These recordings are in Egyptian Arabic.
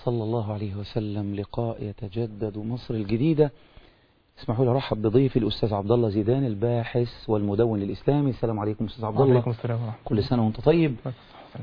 صلى الله عليه وسلم لقاء يتجدد مصر الجديدة اسمحوا لي ارحب بضيفي الاستاذ عبد الله زيدان الباحث والمدون للاسلامي السلام عليكم استاذ عبد الله وعليكم السلام ورحمة كل سنه وانت طيب الله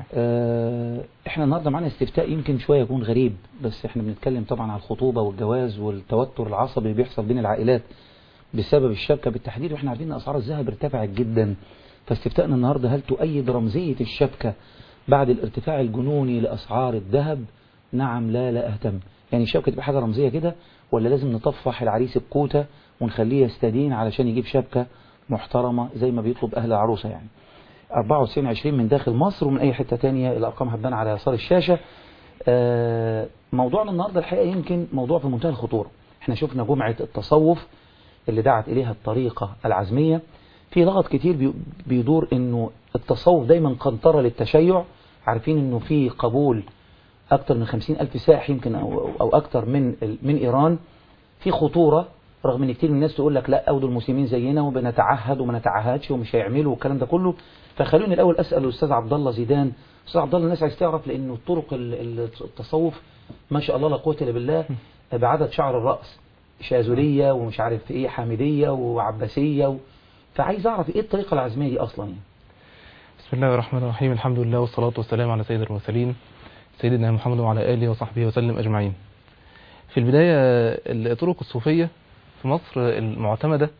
آه احنا النهارده معانا استفتاء يمكن شويه يكون غريب بس احنا بنتكلم طبعا على الخطوبه والجواز والتوتر العصبي اللي بيحصل بين العائلات بسبب الشبكه بالتحديد واحنا عارفين ان اسعار الذهب ارتفعت جدا فاستفتاءنا النهارده هل تؤيد رمزيه الشبكه بعد الارتفاع الجنوني لاسعار الذهب نعم لا لا اهتم يعني الشبكه تبقى حاجه رمزيه كده ولا لازم نطفح العريس بكوته ونخليه يستدين علشان يجيب شبكه محترمه زي ما بيطلب اهل العروسه يعني 94 20 من داخل مصر ومن اي حته تانية الارقام هتبان على يسار الشاشه آه، موضوعنا النهارده الحقيقه يمكن موضوع في منتهى الخطوره احنا شفنا جمعه التصوف اللي دعت اليها الطريقه العزميه في لغط كتير بي- بيدور انه التصوف دايما قنطره للتشيع عارفين انه في قبول اكتر من 50 الف سائح يمكن او او اكتر من ال- من ايران في خطوره رغم ان كتير من الناس تقول لك لا او دول المسلمين زينا وبنتعهد وما نتعهدش ومش هيعملوا والكلام ده كله فخلوني الاول اسال الاستاذ عبد الله زيدان استاذ عبد الله الناس عايز تعرف لانه الطرق ال- ال- التصوف ما شاء الله لا قوه الا بالله بعدد شعر الراس شاذليه ومش عارف ايه حامديه وعباسيه و... فعايز اعرف ايه الطريقه العزميه دي اصلا يعني بسم الله الرحمن الرحيم الحمد لله والصلاة والسلام على سيد المرسلين سيدنا محمد وعلى آله وصحبه وسلم أجمعين في البداية الطرق الصوفية في مصر المعتمدة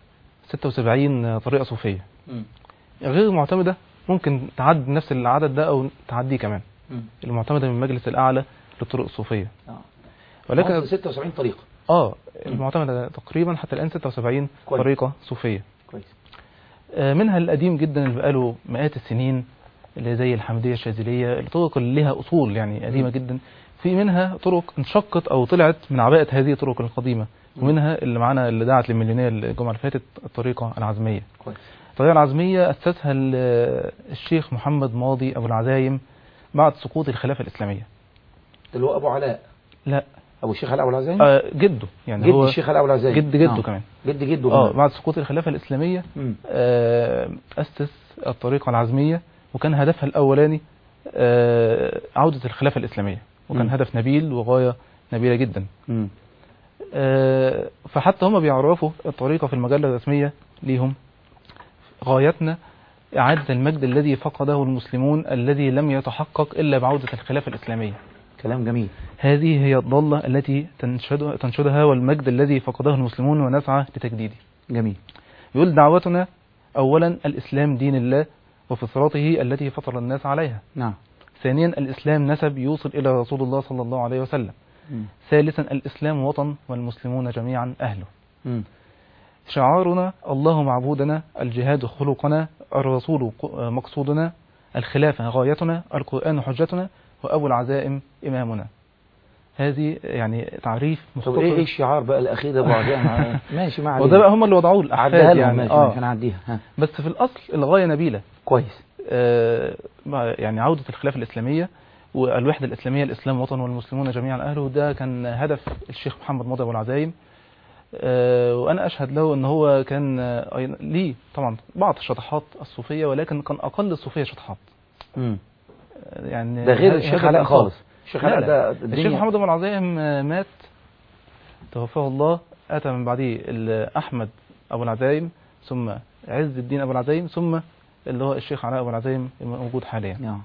76 طريقة صوفية غير المعتمدة ممكن تعد نفس العدد ده أو تعديه كمان المعتمدة من المجلس الأعلى للطرق الصوفية ولكن ولكن 76 طريقه اه المعتمدة تقريبا حتى الآن 76 كويس. طريقة صوفية كويس آه، منها القديم جدا اللي بقاله مئات السنين اللي زي الحمدية الشاذلية الطرق اللي لها أصول يعني قديمة جدا في منها طرق انشقت أو طلعت من عباءة هذه الطرق القديمة ومنها اللي معانا اللي دعت للمليونية الجمعة اللي فاتت الطريقة العزمية كويس الطريقة العزمية أسسها ال- الشيخ محمد ماضي أبو العزايم بعد سقوط الخلافة الإسلامية اللي هو ابو علاء لا ابو الشيخ علاء ابو العزايم آه جده يعني جد هو الشيخ علاء ابو العزايم جد جده آه. كمان جد جده اه كمان. بعد سقوط الخلافة الإسلامية مم. آه، أسس الطريقة العزمية وكان هدفها الأولاني آه، عودة الخلافة الإسلامية وكان مم. هدف نبيل وغاية نبيلة جدا مم. آه، فحتى هم بيعرفوا الطريقة في المجلة الرسمية ليهم غايتنا إعادة المجد الذي فقده المسلمون الذي لم يتحقق إلا بعودة الخلافة الإسلامية كلام جميل هذه هي الضالة التي تنشدها, تنشدها والمجد الذي فقده المسلمون ونسعى لتجديده جميل يقول دعوتنا أولا الإسلام دين الله وفطرته التي فطر الناس عليها نعم ثانيا الإسلام نسب يوصل إلى رسول الله صلى الله عليه وسلم مم. ثالثا الإسلام وطن والمسلمون جميعا أهله مم. شعارنا الله معبودنا الجهاد خلقنا الرسول ق- مقصودنا الخلافة غايتنا القرآن حجتنا وأبو العزائم إمامنا هذه يعني تعريف طب ايه ايه مختصر الشعار بقى الاخير ده بعد يعني ماشي ما علينا وده بقى هم اللي وضعوه عدها الأحفاد لهم يعني ماشي آه ماشي هنعديها ها بس في الأصل الغاية نبيلة كويس آه، مع- يعني عودة الخلافة الإسلامية والوحدة الإسلامية الإسلام وطن والمسلمون جميعا أهله ده كان هدف الشيخ محمد مضي أبو العزايم آه، وأنا أشهد له أن هو كان آه، أيضا- ليه طبعا بعض الشطحات الصوفية ولكن كان أقل الصوفية شطحات مم. آه، يعني ده غير هذا- الشيخ هذا علاء الإنصاف. خالص الشيخ لا علاء لا. ده الشيخ الدنيا محمد أبو العزايم آه، مات توفاه الله أتى من بعده ال- أحمد أبو العزايم ثم عز الدين أبو العزايم ثم اللي هو الشيخ علاء أبو العزايم الموجود حاليا نعم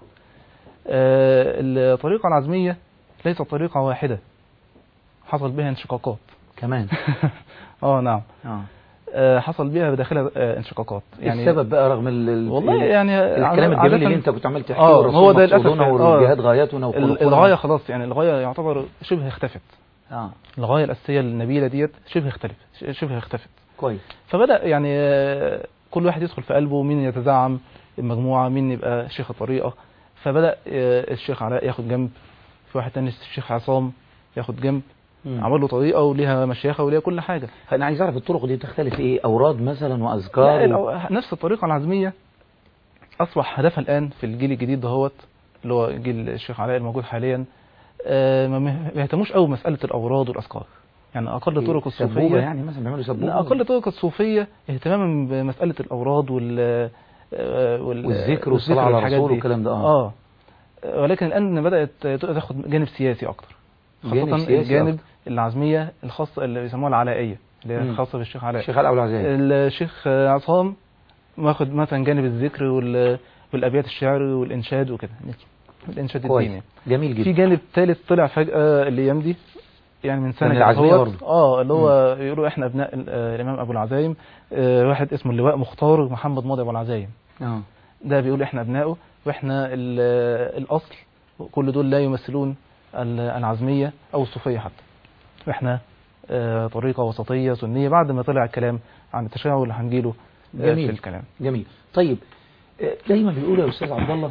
آه، الطريقة العزمية ليست طريقة واحدة حصل بها انشقاقات كمان اه نعم اه آه، حصل بها بداخلها آه، انشقاقات يعني السبب بقى رغم ال ال- والله ال- يعني الكلام عادة- الجميل اللي انت كنت عمال تحكيه آه، والرسول هو ده للأسف مقصودنا آه. والجهاد غايتنا ال- وخلقنا. الغاية خلاص يعني الغاية يعتبر شبه اختفت اه الغاية الأساسية النبيلة ديت شبه اختلفت ش- شبه اختفت كويس فبدأ يعني آه، كل واحد يدخل في قلبه مين يتزعم المجموعة مين يبقى شيخ الطريقة فبدأ آه، الشيخ علاء ياخد جنب في واحد تاني الشيخ عصام ياخد جنب مم. عمل له طريقة وليها مشيخة وليها كل حاجة انا عايز اعرف الطرق دي تختلف ايه اوراد مثلا لا واذكار و... الأو- نفس الطريقة العزمية أصبح هدفها الآن في الجيل الجديد دهوت اللي هو جيل الشيخ علاء الموجود حاليا آه، ما ما يهتموش قوي بمسألة الأوراد والأذكار يعني أقل طرق سبوبة الصوفية يعني مثلا بيعملوا لا، سبوبة أقل طرق الصوفية اهتماما بمسألة الأوراد وال آه، وال- والذكر والصلاة على والحاجات الرسول دي. والكلام ده اه اه ولكن الآن بدأت تاخد جانب سياسي أكتر جانب خاصة سياسي الجانب العزمية الخاصة اللي بيسموها العلائية اللي مم. هي خاصة بالشيخ علاء الشيخ علاء العزيز الشيخ عصام واخد مثلا جانب الذكر وال- والابيات الشعر والانشاد وكده الانشاد كويس الديني جميل جدا في جانب ثالث طلع فجأة الايام دي يعني من سنه من كده العزمية هوت. برضه. اه اللي هو يقولوا احنا ابناء ال- آه، الامام ابو العزايم آه، واحد اسمه اللواء مختار محمد ماضي ابو العزايم اه ده بيقول احنا ابنائه واحنا ال- آه، الاصل كل دول لا يمثلون ال- العزميه او الصوفيه حتى واحنا آه، طريقه وسطيه سنيه بعد ما طلع الكلام عن التشيع اللي هنجيله آه، جميل. في الكلام جميل طيب آه، دايما بيقولوا يا استاذ عبد الله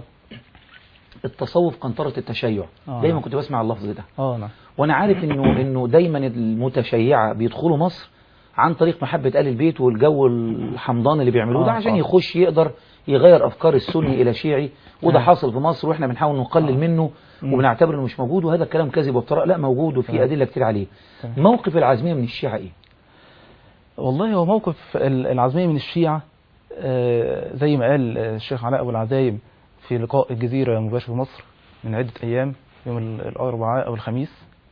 التصوف قنطرة التشيع آه. دايما كنت بسمع اللفظ ده اه نعم وانا عارف انه انه دايما المتشيعة بيدخلوا مصر عن طريق محبة آل البيت والجو الحمضان اللي بيعملوه ده آه، عشان آه. يخش يقدر يغير افكار السني الى شيعي وده نعم. حاصل في مصر واحنا بنحاول نقلل آه. منه مم. وبنعتبر انه مش موجود وهذا الكلام كذب وافتراء لا موجود وفي تمام. ادله كتير عليه تمام. موقف العزميه من الشيعه ايه والله هو موقف ال- العزمية من الشيعة آه، زي ما قال آه، الشيخ علاء أبو العزايم في لقاء الجزيرة مباشر في مصر من عدة أيام يوم ال- الأربعاء أو الخميس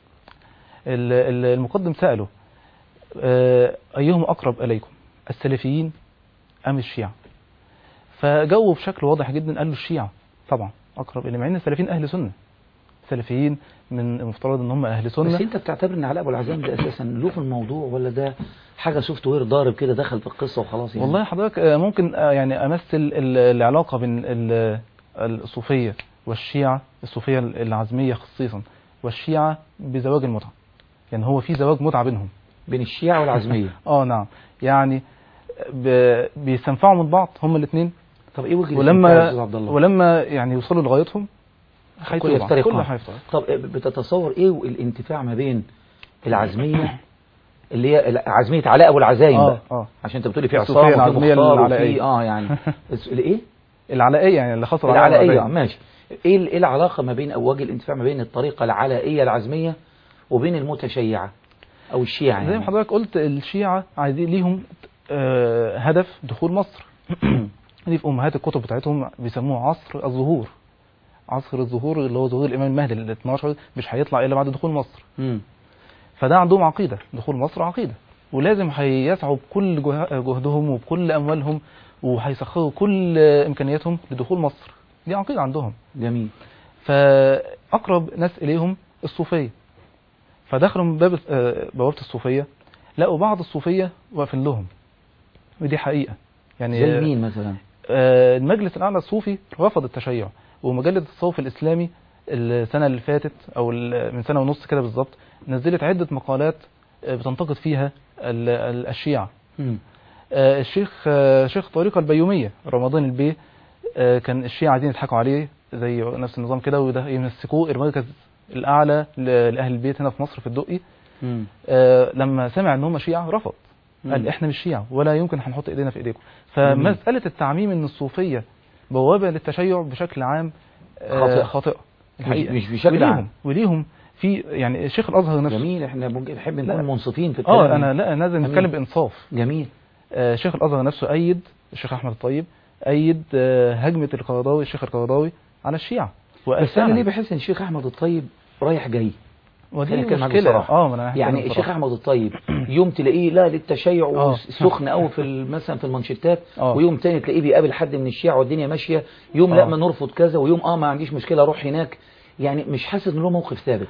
ال- ال- المقدم سأله آه، أيهم أقرب إليكم السلفيين أم الشيعة فجاوب بشكل واضح جدا قال له الشيعة طبعا أقرب إلي مع إن السلفيين أهل سنة السلفيين من المفترض إن هم أهل سنة بس انت بتعتبر ان علاء ابو العزام ده اساسا له في الموضوع ولا ده حاجه سوفت وير ضارب كده دخل في القصه وخلاص يعني والله حضرتك آه، ممكن آه، يعني امثل ال- العلاقه بين ال- الصوفيه والشيعه الصوفيه العزميه خصيصا والشيعه بزواج المتعه يعني هو في زواج متعه بينهم بين الشيعه والعزميه اه نعم يعني ب- بيستنفعوا من بعض هما الاثنين طب ايه وجه الاستمتاع يا استاذ ولما عبد الله ولما يعني يوصلوا لغايتهم هيتوبوا بعض. يفترقان. كله هيفترق طب بتتصور ايه الانتفاع ما بين العزميه اللي هي عزميه علاء ابو العزايم اه بقى اه عشان انت بتقولي في الصوفية عصام وفي العزمية مختار وفي العلائية. اه يعني الس- الايه العلائيه يعني اللي خاصه العلائيه ماشي ايه ال- ايه العلاقه ما بين او وجه الانتفاع ما بين الطريقه العلائيه العزميه وبين المتشيعه او الشيعه زي ما يعني حضرتك قلت الشيعة عايزين ليهم آه، هدف دخول مصر دي في أمهات الكتب بتاعتهم بيسموه عصر الظهور عصر الظهور اللي هو ظهور الإمام المهدي ال 12 مش هيطلع إلا بعد دخول مصر مم. فده عندهم عقيدة دخول مصر عقيدة ولازم هيسعوا بكل جه- جهدهم وبكل أموالهم وهيسخروا كل إمكانياتهم لدخول مصر دي عقيدة عندهم جميل فأقرب ناس إليهم الصوفية فدخلوا من باب آه، بوابة الصوفية لقوا بعض الصوفية واقفين لهم ودي حقيقة يعني زي مين مثلا آه، المجلس الأعلى الصوفي رفض التشيع ومجلة التصوف الإسلامي السنة اللي فاتت أو ال- من سنة ونص كده بالظبط نزلت عدة مقالات آه، بتنتقد فيها ال- ال- الشيعة مم. آه، الشيخ آه، شيخ طريقة البيومية رمضان البيه آه، كان الشيعة عايزين يضحكوا عليه زي نفس النظام كده وده يمسكوه المركز الأعلى ل- لأهل البيت هنا في مصر في الدقي مم. آه، لما سمع ان هم شيعة رفض مم. قال احنا مش شيعة ولا يمكن هنحط ايدينا في ايديكم فمسألة التعميم ان الصوفية بوابة للتشيع بشكل عام آه، خاطئة. خاطئة الحقيقة مش بشكل وليهم عام. وليهم في يعني شيخ الازهر نفسه جميل احنا ممكن نحب لا. نكون منصفين في الكلام اه انا لا أنا لازم جميل. نتكلم بانصاف جميل آه، شيخ الازهر نفسه ايد الشيخ احمد الطيب ايد آه، هجمة القرضاوي الشيخ القرضاوي على الشيعة وقال بس انا فعلاً ليه بحس ان الشيخ احمد الطيب رايح جاي ودي خلينا نتكلم معاك مشكلة بصراحة. اه ما انا هتكلم يعني بصراحة. الشيخ احمد الطيب يوم تلاقيه لا للتشيع آه. وسخن قوي في ال- مثلا في المانشيتات آه. ويوم تاني تلاقيه بيقابل حد من الشيعة والدنيا ماشيه يوم لا آه. ما نرفض كذا ويوم اه ما عنديش مشكله اروح هناك يعني مش حاسس ان له موقف ثابت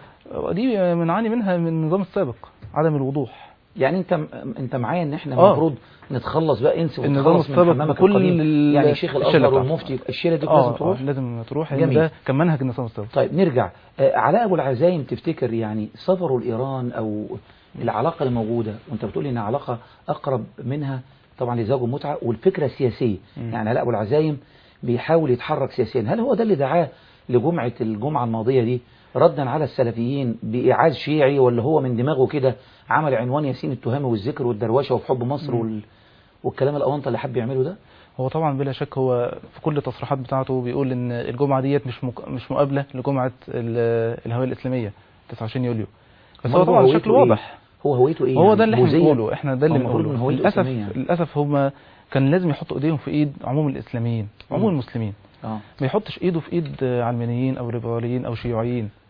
دي بنعاني منها من النظام السابق عدم الوضوح يعني انت انت معايا ان احنا آه. المفروض نتخلص بقى انسى النظام ونتخلص من السابق حمامك بكل القديم ال- يعني شيخ الشلة الازهر بتاعته. والمفتي الشيله دي لازم اه تروح آه، لازم تروح لان جميل. ده كان منهج النظام السابق طيب نرجع آه، علاء ابو العزايم تفتكر يعني سفره لايران او العلاقه اللي موجوده وانت بتقول ان علاقه اقرب منها طبعا لزواج المتعه والفكره السياسيه مم. يعني علاء ابو العزايم بيحاول يتحرك سياسيا هل هو ده اللي دعاه لجمعه الجمعه الماضيه دي ردا على السلفيين بايعاز شيعي ولا هو من دماغه كده عمل عنوان ياسين التهامي والذكر والدروشه وفي حب مصر مم. وال... والكلام الاونطه اللي حب يعمله ده هو طبعا بلا شك هو في كل التصريحات بتاعته بيقول ان الجمعه ديت مش مك... مش مقابله لجمعه ال- الهويه الاسلاميه 29 يوليو بس أمال هو هو طبعا هويته بشكل إيه؟ واضح هو هويته ايه هو يعني ده اللي احنا بوذية؟ بنقوله احنا ده اللي هو المفروض بنقوله إن هويته للاسف إسلامية يعني. للاسف هم كان لازم يحطوا ايديهم في ايد عموم الاسلاميين عموم مم. المسلمين اه ما يحطش ايده في ايد علمانيين او ليبراليين او شيوعيين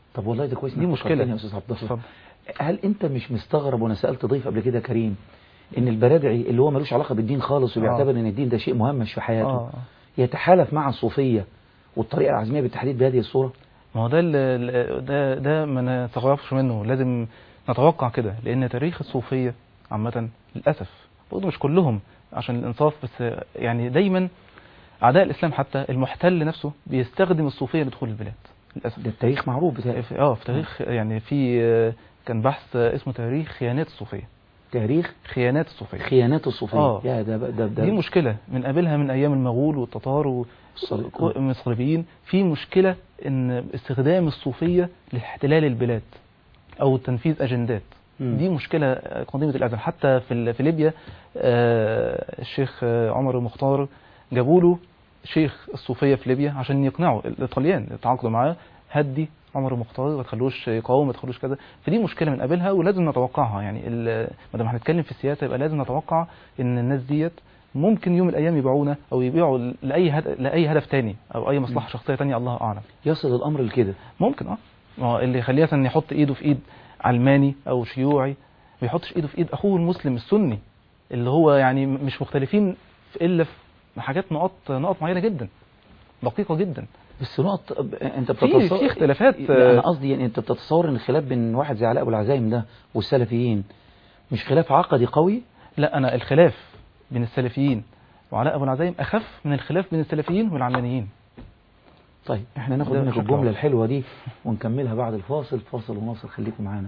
طب والله ده كويس دي إنك مشكلة. فكرتني يا استاذ عبد الله اتفضل. هل انت مش مستغرب وانا سالت ضيف قبل كده كريم ان البرادعي اللي هو ملوش علاقه بالدين خالص وبيعتبر ان الدين ده شيء مهمش في حياته اه يتحالف مع الصوفيه والطريقه العزميه بالتحديد بهذه الصوره ما هو ده ال- ال- ده ده ما نتغافلش منه لازم نتوقع كده لان تاريخ الصوفيه عامه للاسف برضه مش كلهم عشان الانصاف بس يعني دايما اعداء الاسلام حتى المحتل نفسه بيستخدم الصوفيه لدخول البلاد للاسف ده التاريخ معروف بتاعي في- اه في تاريخ يعني في آه، كان بحث آه، اسمه تاريخ خيانات الصوفيه تاريخ خيانات الصوفيه خيانات الصوفيه آه. يا ده ده ده دي مشكله من قبلها من ايام المغول والتتار الصل- والصليبيين في مشكله ان استخدام الصوفيه لاحتلال البلاد او تنفيذ اجندات مم. دي مشكله قديمه الازل حتى في ال- في ليبيا آه، الشيخ آه، عمر المختار جابوا له شيخ الصوفيه في ليبيا عشان يقنعوا الايطاليان يتعاقدوا معاه هدي عمر المختار ما تخلوش يقاوم ما تخلوش كذا فدي مشكله من قبلها ولازم نتوقعها يعني ال- ما دام هنتكلم في السياسه يبقى لازم نتوقع ان الناس ديت ممكن يوم من الايام يبيعونا او يبيعوا لاي هدف لاي هدف تاني او اي مصلحه شخصيه تانية الله اعلم يصل الامر لكده ممكن اه ما هو اللي يخليه مثلا يحط ايده في ايد علماني او شيوعي ما يحطش ايده في ايد اخوه المسلم السني اللي هو يعني م- مش مختلفين في الا في حاجات نقط نقط معينه جدا دقيقه جدا بس نقط انت في بتتصور في اختلافات لا، انا قصدي يعني انت بتتصور ان الخلاف بين واحد زي علاء ابو العزايم ده والسلفيين مش خلاف عقدي قوي لا انا الخلاف بين السلفيين وعلاء ابو العزايم اخف من الخلاف بين السلفيين والعلمانيين طيب احنا ناخد ده منك بشكل الجمله عام. الحلوه دي ونكملها بعد الفاصل فاصل ونواصل خليكم معانا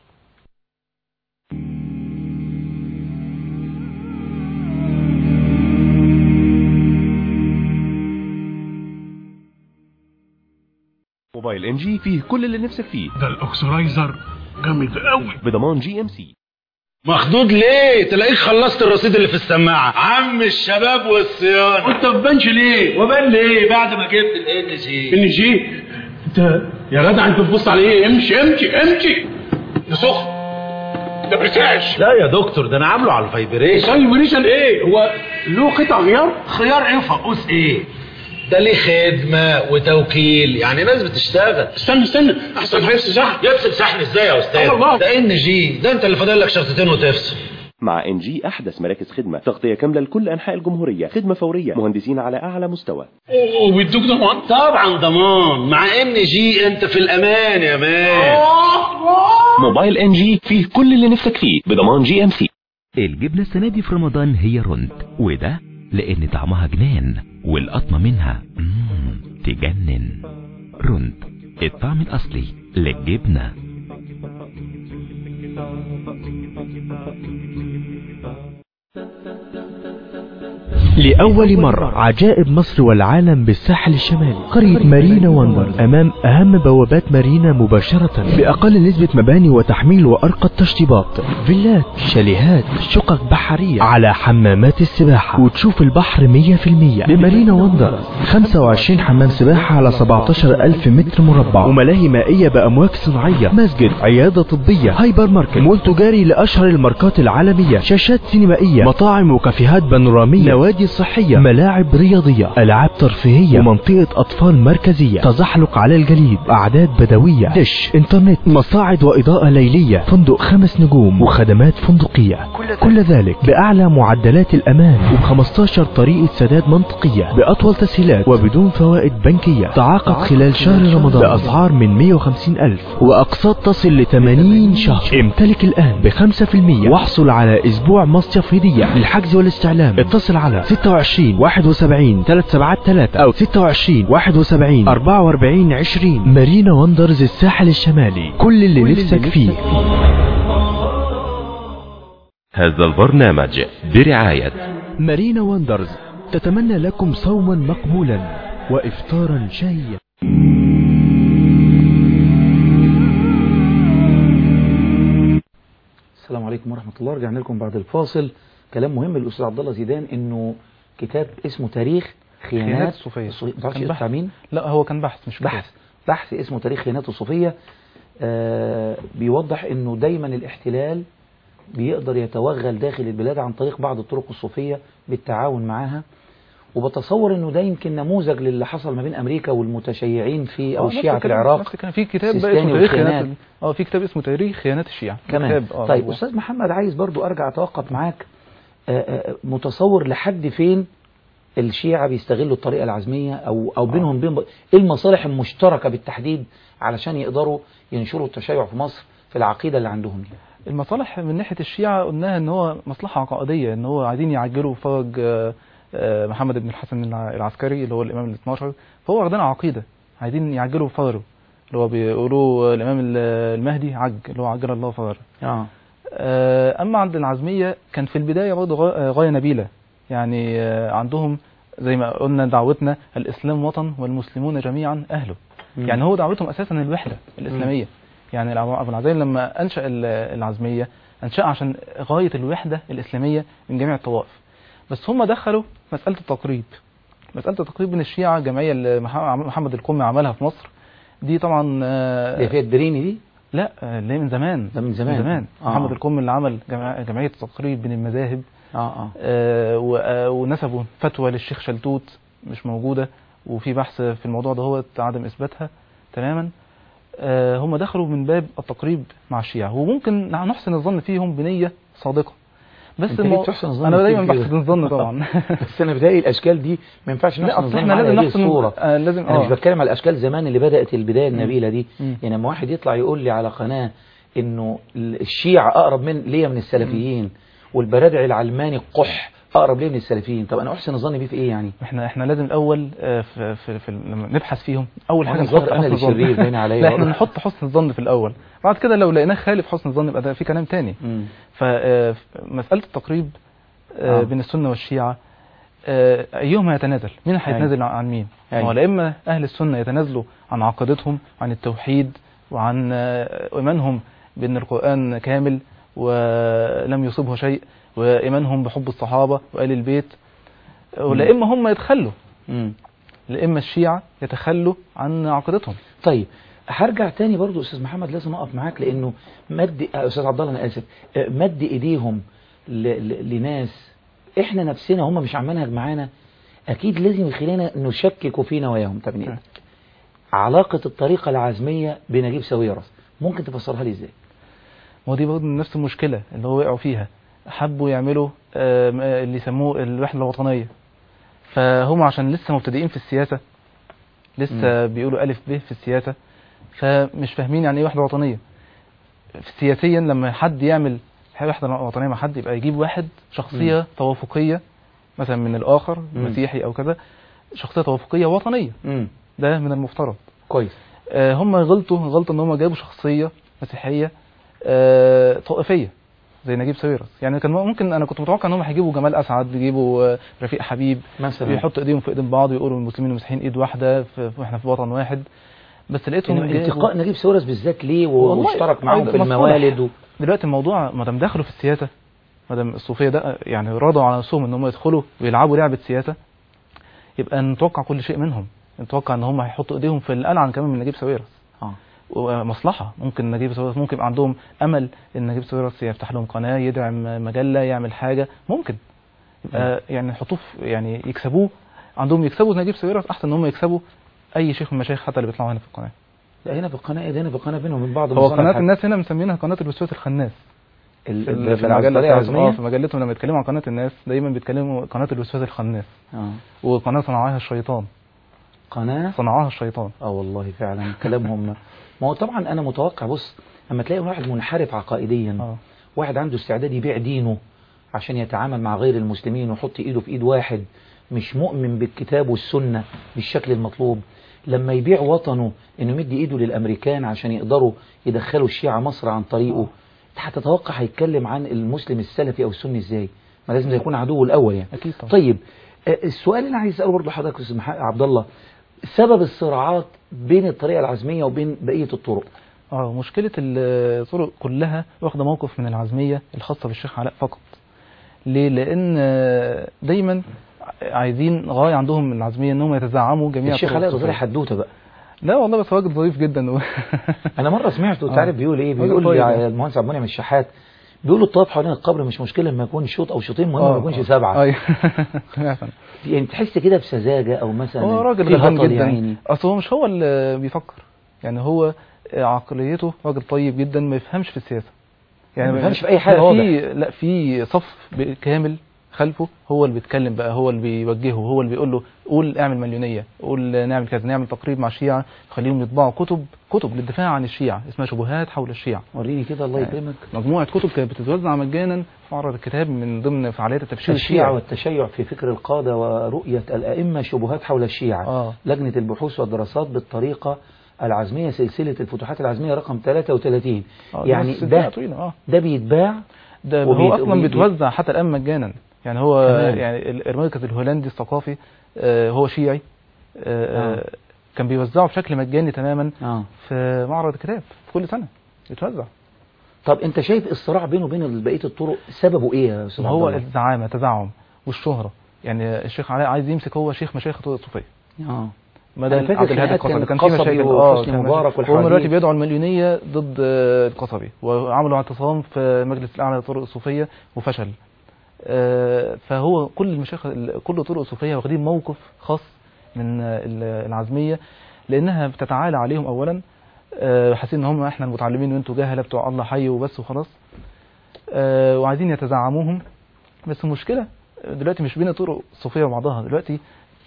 موبايل ام جي فيه كل اللي نفسك فيه ده الاكسرايزر جامد قوي بضمان جي ام سي مخدود ليه تلاقيك خلصت الرصيد اللي في السماعه عم الشباب والصيانه وانت ما بتبانش ليه وبان ليه بعد ما جبت الان جي ان جي انت يا جدع انت بتبص على ايه امشي امشي امشي ده سخن ده برتعش لا يا دكتور ده انا عامله على الفايبريشن سايبريشن ايه هو له قطع غيار خيار ايه وفقوس ايه ده ليه خدمه وتوكيل يعني ناس بتشتغل استنى استنى احسن هيفصل صح يفصل شحن ازاي يا استاذ آه والله. ده ان جي ده انت اللي فاضل لك شرطتين وتفصل مع ان جي احدث مراكز خدمه تغطيه كامله لكل انحاء الجمهوريه خدمه فوريه مهندسين على اعلى مستوى وبيدوك ضمان طبعا ضمان مع ان جي انت في الامان يا مان موبايل ان جي فيه كل اللي نفسك فيه بضمان جي ام سي الجبنة السنة دي في رمضان هي رند وده لأن طعمها جنان والقطمة منها مم تجنن رند الطعم الأصلي للجبنة لأول مرة عجائب مصر والعالم بالساحل الشمالي قرية مارينا وندرز أمام أهم بوابات مارينا مباشرة بأقل نسبة مباني وتحميل وأرقى التشطيبات فيلات شاليهات شقق بحرية على حمامات السباحة وتشوف البحر 100% بمارينا وندرز 25 حمام سباحة على 17 ألف متر مربع وملاهي مائية بأمواج صناعية مسجد عيادة طبية هايبر ماركت مول تجاري لأشهر الماركات العالمية شاشات سينمائية مطاعم وكافيهات بانورامية نوادي صحية ملاعب رياضية ألعاب ترفيهية ومنطقة أطفال مركزية تزحلق على الجليد أعداد بدوية دش إنترنت مصاعد وإضاءة ليلية فندق خمس نجوم وخدمات فندقية كل ذلك بأعلى معدلات الأمان وب15 طريقة سداد منطقية بأطول تسهيلات وبدون فوائد بنكية تعاقد خلال شهر رمضان بأسعار من 150 ألف وأقساط تصل ل 80 شهر امتلك الآن ب 5% واحصل على أسبوع مصيف هدية للحجز والاستعلام اتصل على 26 71 373 أو 26 71 44 20 مارينا وندرز الساحل الشمالي كل اللي نفسك فيه هذا البرنامج برعايه مارينا وندرز تتمنى لكم صوما مقبولا وإفطارا شهيا السلام عليكم ورحمة الله رجعنا لكم بعد الفاصل كلام مهم للأستاذ عبد الله زيدان إنه كتاب اسمه تاريخ خيانات خيانات الصوفية. الصوفية ما تعرفش كان بتاع بحث. مين؟ لا هو كان بحث مش بحث بحث اسمه تاريخ خيانات الصوفية آه بيوضح إنه دايما الاحتلال بيقدر يتوغل داخل البلاد عن طريق بعض الطرق الصوفية بالتعاون معاها وبتصور انه ده يمكن نموذج للي حصل ما بين امريكا والمتشيعين في او آه، نفس الشيعة في الكلام- العراق نفس الكلام. في كتاب بقى سيستاني اسمه تاريخ خيانات والخيانات. ال- اه في كتاب اسمه تاريخ خيانات الشيعة كمان كتاب اه طيب موضوع. استاذ محمد عايز برضو ارجع اتوقف معاك آه، آه، متصور لحد فين الشيعة بيستغلوا الطريقة العزمية او او بينهم بين ايه المصالح المشتركة بالتحديد علشان يقدروا ينشروا التشيع في مصر في العقيدة اللي عندهم دي المصالح من ناحية الشيعة قلناها ان هو مصلحة عقائدية ان هو عايزين يعجلوا فرج آه، آه، محمد بن الحسن الع- العسكري اللي هو الامام ال 12 فهو واخدينها عقيدة عايزين يعجلوا فرجه اللي هو بيقولوا الامام ال- المهدي عج اللي هو عجل الله فرجه اه آه، اما عند العزمية كان في البداية برضه غا- آه، غاية نبيلة يعني آه، عندهم زي ما قلنا دعوتنا الاسلام وطن والمسلمون جميعا اهله مم. يعني هو دعوتهم اساسا الوحده الاسلاميه يعني الع- ابو العزيز لما انشا ال- العزميه انشا عشان غايه الوحده الاسلاميه من جميع الطوائف بس هم دخلوا مساله التقريب مساله التقريب بين الشيعه الجمعيه اللي مح- محمد القمي عملها في مصر دي طبعا آه، دي فيها الدريني دي لا آه، اللي هي من زمان ده من زمان. من زمان آه. محمد القمي اللي عمل جمع- جمعيه التقريب بين المذاهب اه اه آه، و- آه، ونسبوا فتوى للشيخ شلتوت مش موجودة وفي بحث في الموضوع ده هو عدم إثباتها تماما آه، هم دخلوا من باب التقريب مع الشيعة وممكن نحسن الظن فيهم بنية صادقة بس أنت ليه المو... بتحسن الظن أنا كتير دايما كده؟ بحسن الظن طبعا بس انا بداية الاشكال دي ما ينفعش لا نحسن أصل الظن احنا على لازم هذه نحسن الصورة آه، لازم انا مش اه بتكلم على الاشكال زمان اللي بدات البدايه النبيله دي مم. يعني لما واحد يطلع يقول لي على قناه انه الشيعة اقرب من ليا من السلفيين والبرادعي العلماني قح اقرب ليه من السلفيين طب انا احسن الظن بيه في ايه يعني احنا احنا لازم الاول آه، في, في, في لما نبحث فيهم اول حاجه أنا نحط الظاهر أنا حسن اللي الظن. شرير باين عليا لا احنا واضح. نحط حسن الظن في الاول بعد كده لو لقيناه خالف حسن الظن يبقى ده في كلام تاني مم. فمسألة التقريب آه، آه. بين السنة والشيعة آه، أيهما يتنازل مين اللي هيتنازل عن مين أيوة. هو لا إما أهل السنة يتنازلوا عن عقيدتهم عن التوحيد وعن آه، إيمانهم بأن القرآن كامل ولم يصبه شيء وإيمانهم بحب الصحابة وآل البيت ولا إما هم يتخلوا مم. لا إما الشيعة يتخلوا عن عقيدتهم طيب هرجع تاني برضو استاذ محمد لازم اقف معاك لانه مد آه، استاذ عبد الله انا اسف آه، مد ايديهم ل... ل... لناس احنا نفسنا هم مش على منهج معانا اكيد لازم يخلينا نشكك في نواياهم طب إيه؟ علاقة الطريقة العزمية بنجيب ساويرس ممكن تفسرها لي ازاي ما هو دي برضه نفس المشكلة اللي هو وقعوا فيها حبوا يعملوا آم، آه، اللي يسموه الوحدة الوطنية فهم عشان لسه مبتدئين في السياسة لسه بيقولوا ألف ب في السياسة فمش فاهمين يعني ايه وحدة وطنية سياسيا لما حد يعمل حاجة وحدة وطنية مع حد يبقى يجيب واحد شخصية توافقية مثلا من الآخر مم. مسيحي أو كذا شخصية توافقية وطنية امم ده من المفترض كويس آه، هم غلطوا غلطة ان هم جابوا شخصية مسيحية آه، طائفية زي نجيب ساويرس يعني كان ممكن انا كنت متوقع ان هم هيجيبوا جمال اسعد يجيبوا آه، رفيق حبيب مثلا بيحطوا ايديهم في ايدين بعض ويقولوا المسلمين والمسيحيين ايد واحده في- واحنا في وطن واحد بس لقيتهم إنه جابوا- انتقاء نجيب ساويرس بالذات ليه والله واشترك معاهم أيضا في مصالح. الموالد و... دلوقتي الموضوع ما دام دخلوا في السياسه ما دام الصوفيه ده يعني رضوا على نفسهم ان هم يدخلوا ويلعبوا لعبه سياسه يبقى نتوقع كل شيء منهم نتوقع ان هم هيحطوا ايديهم في القلعه كمان من نجيب ساويرس اه ومصلحة ممكن نجيب ساويرس ممكن يبقى عندهم أمل إن نجيب ساويرس يفتح لهم قناة يدعم مجلة يعمل حاجة ممكن يبقى يعني يحطوه في- يعني يكسبوه عندهم يكسبوا نجيب ساويرس أحسن إن هم يكسبوا أي شيخ من المشايخ حتى اللي بيطلعوا هنا في القناة لا هنا في القناة ايه ده هنا في القناة بينهم وبين بعض هو مصالح قناة حاجة. الناس هنا مسمينها قناة الوسواس الخناس ال- في, ال- ال- في العزمية المجلة بتاعتهم العزمية؟ اه في مجلتهم لما يتكلموا عن قناة الناس دايما بيتكلموا قناة الوسواس الخناس اه وقناة صنعها الشيطان قناة صنعها الشيطان اه والله فعلا كلامهم ما هو طبعا انا متوقع بص اما تلاقي واحد منحرف عقائديا اه واحد عنده استعداد يبيع دينه عشان يتعامل مع غير المسلمين ويحط ايده في ايد واحد مش مؤمن بالكتاب والسنة بالشكل المطلوب لما يبيع وطنه انه يمد ايده للامريكان عشان يقدروا يدخلوا الشيعة مصر عن طريقه انت هتتوقع هيتكلم عن المسلم السلفي او السني ازاي ما لازم يكون عدوه الاول يعني أكيد طبعا طيب آه، السؤال اللي انا عايز اساله برضه لحضرتك يا استاذ مح- عبد الله سبب الصراعات بين الطريقه العزميه وبين بقيه الطرق اه مشكلة الطرق كلها واخدة موقف من العزمية الخاصة بالشيخ علاء فقط ليه؟ لأن آه، دايما عايزين غاية عندهم من العزمية انهم يتزعموا جميع الشيخ الطرق علاء ده طلع الصوفية. حدوته بقى لا والله بس راجل ظريف جدا و... انا مره سمعته آه. تعرف بيقول ايه راجل بيقول طيب لي يعني. على المهندس عبد المنعم الشحات بيقولوا الطواف حوالين القبر مش مشكله لما يكون شوط او شوطين مهم ما يكونش سبعه ايوه فعلا. يعني تحس كده بسذاجه او مثلا هو راجل في غلبان هطل جدا يعني. اصل هو مش هو اللي بيفكر يعني هو عقليته راجل طيب جدا ما يفهمش في السياسه يعني ما بيفهمش في أي حاجة لا، واضح. في لا في صف ب- كامل خلفه هو اللي بيتكلم بقى هو اللي بيوجهه هو اللي بيقول له قول اعمل مليونيه قول نعمل كذا نعمل تقريب مع الشيعه خليهم يطبعوا كتب كتب للدفاع عن الشيعه اسمها شبهات حول الشيعه وريني كده الله يكرمك مجموعه كتب كانت بتتوزع مجانا في معرض الكتاب من ضمن فعاليات التبشير الشيعة الشيعي والتشيع في فكر القادة ورؤية الأئمة شبهات حول الشيعة اه لجنة البحوث والدراسات بالطريقة العزمية سلسلة الفتوحات العزمية رقم 33 آه، يعني بس ده طويلة اه ده بيتباع ده وبيت- هو اصلا وبي- بيتوزع حتى الان مجانا يعني هو كمان. يعني ال- المركز الهولندي الثقافي آه، هو شيعي آه، آه. آه، كان بيوزعه بشكل مجاني تماما آه. في معرض الكتاب في كل سنه بيتوزع طب أنت شايف الصراع بينه وبين بقية الطرق سببه إيه يا أستاذ ما عبد هو الله؟ الزعامه تزعم والشهره يعني الشيخ علاء عايز يمسك هو شيخ مشايخ الطرق الصوفيه آه ما ده أنا فاكر عبد الهادي خناقات القصبي كان كان في قصبي مشاكل وحسني كان مبارك مشاكل. هم دلوقتي والحواديت. بيدعوا المليونيه ضد آه، القصبي وعملوا اعتصام في المجلس الاعلى للطرق الصوفيه وفشل آه، فهو كل المشايخ كل الطرق الصوفيه واخدين موقف خاص من آه، ال- العزميه لانها بتتعالى عليهم اولا آه، حاسين ان هم احنا المتعلمين وانتوا جهله بتوع الله حي وبس وخلاص آه، وعايزين يتزعموهم بس المشكله دلوقتي مش بين الطرق الصوفيه وبعضها دلوقتي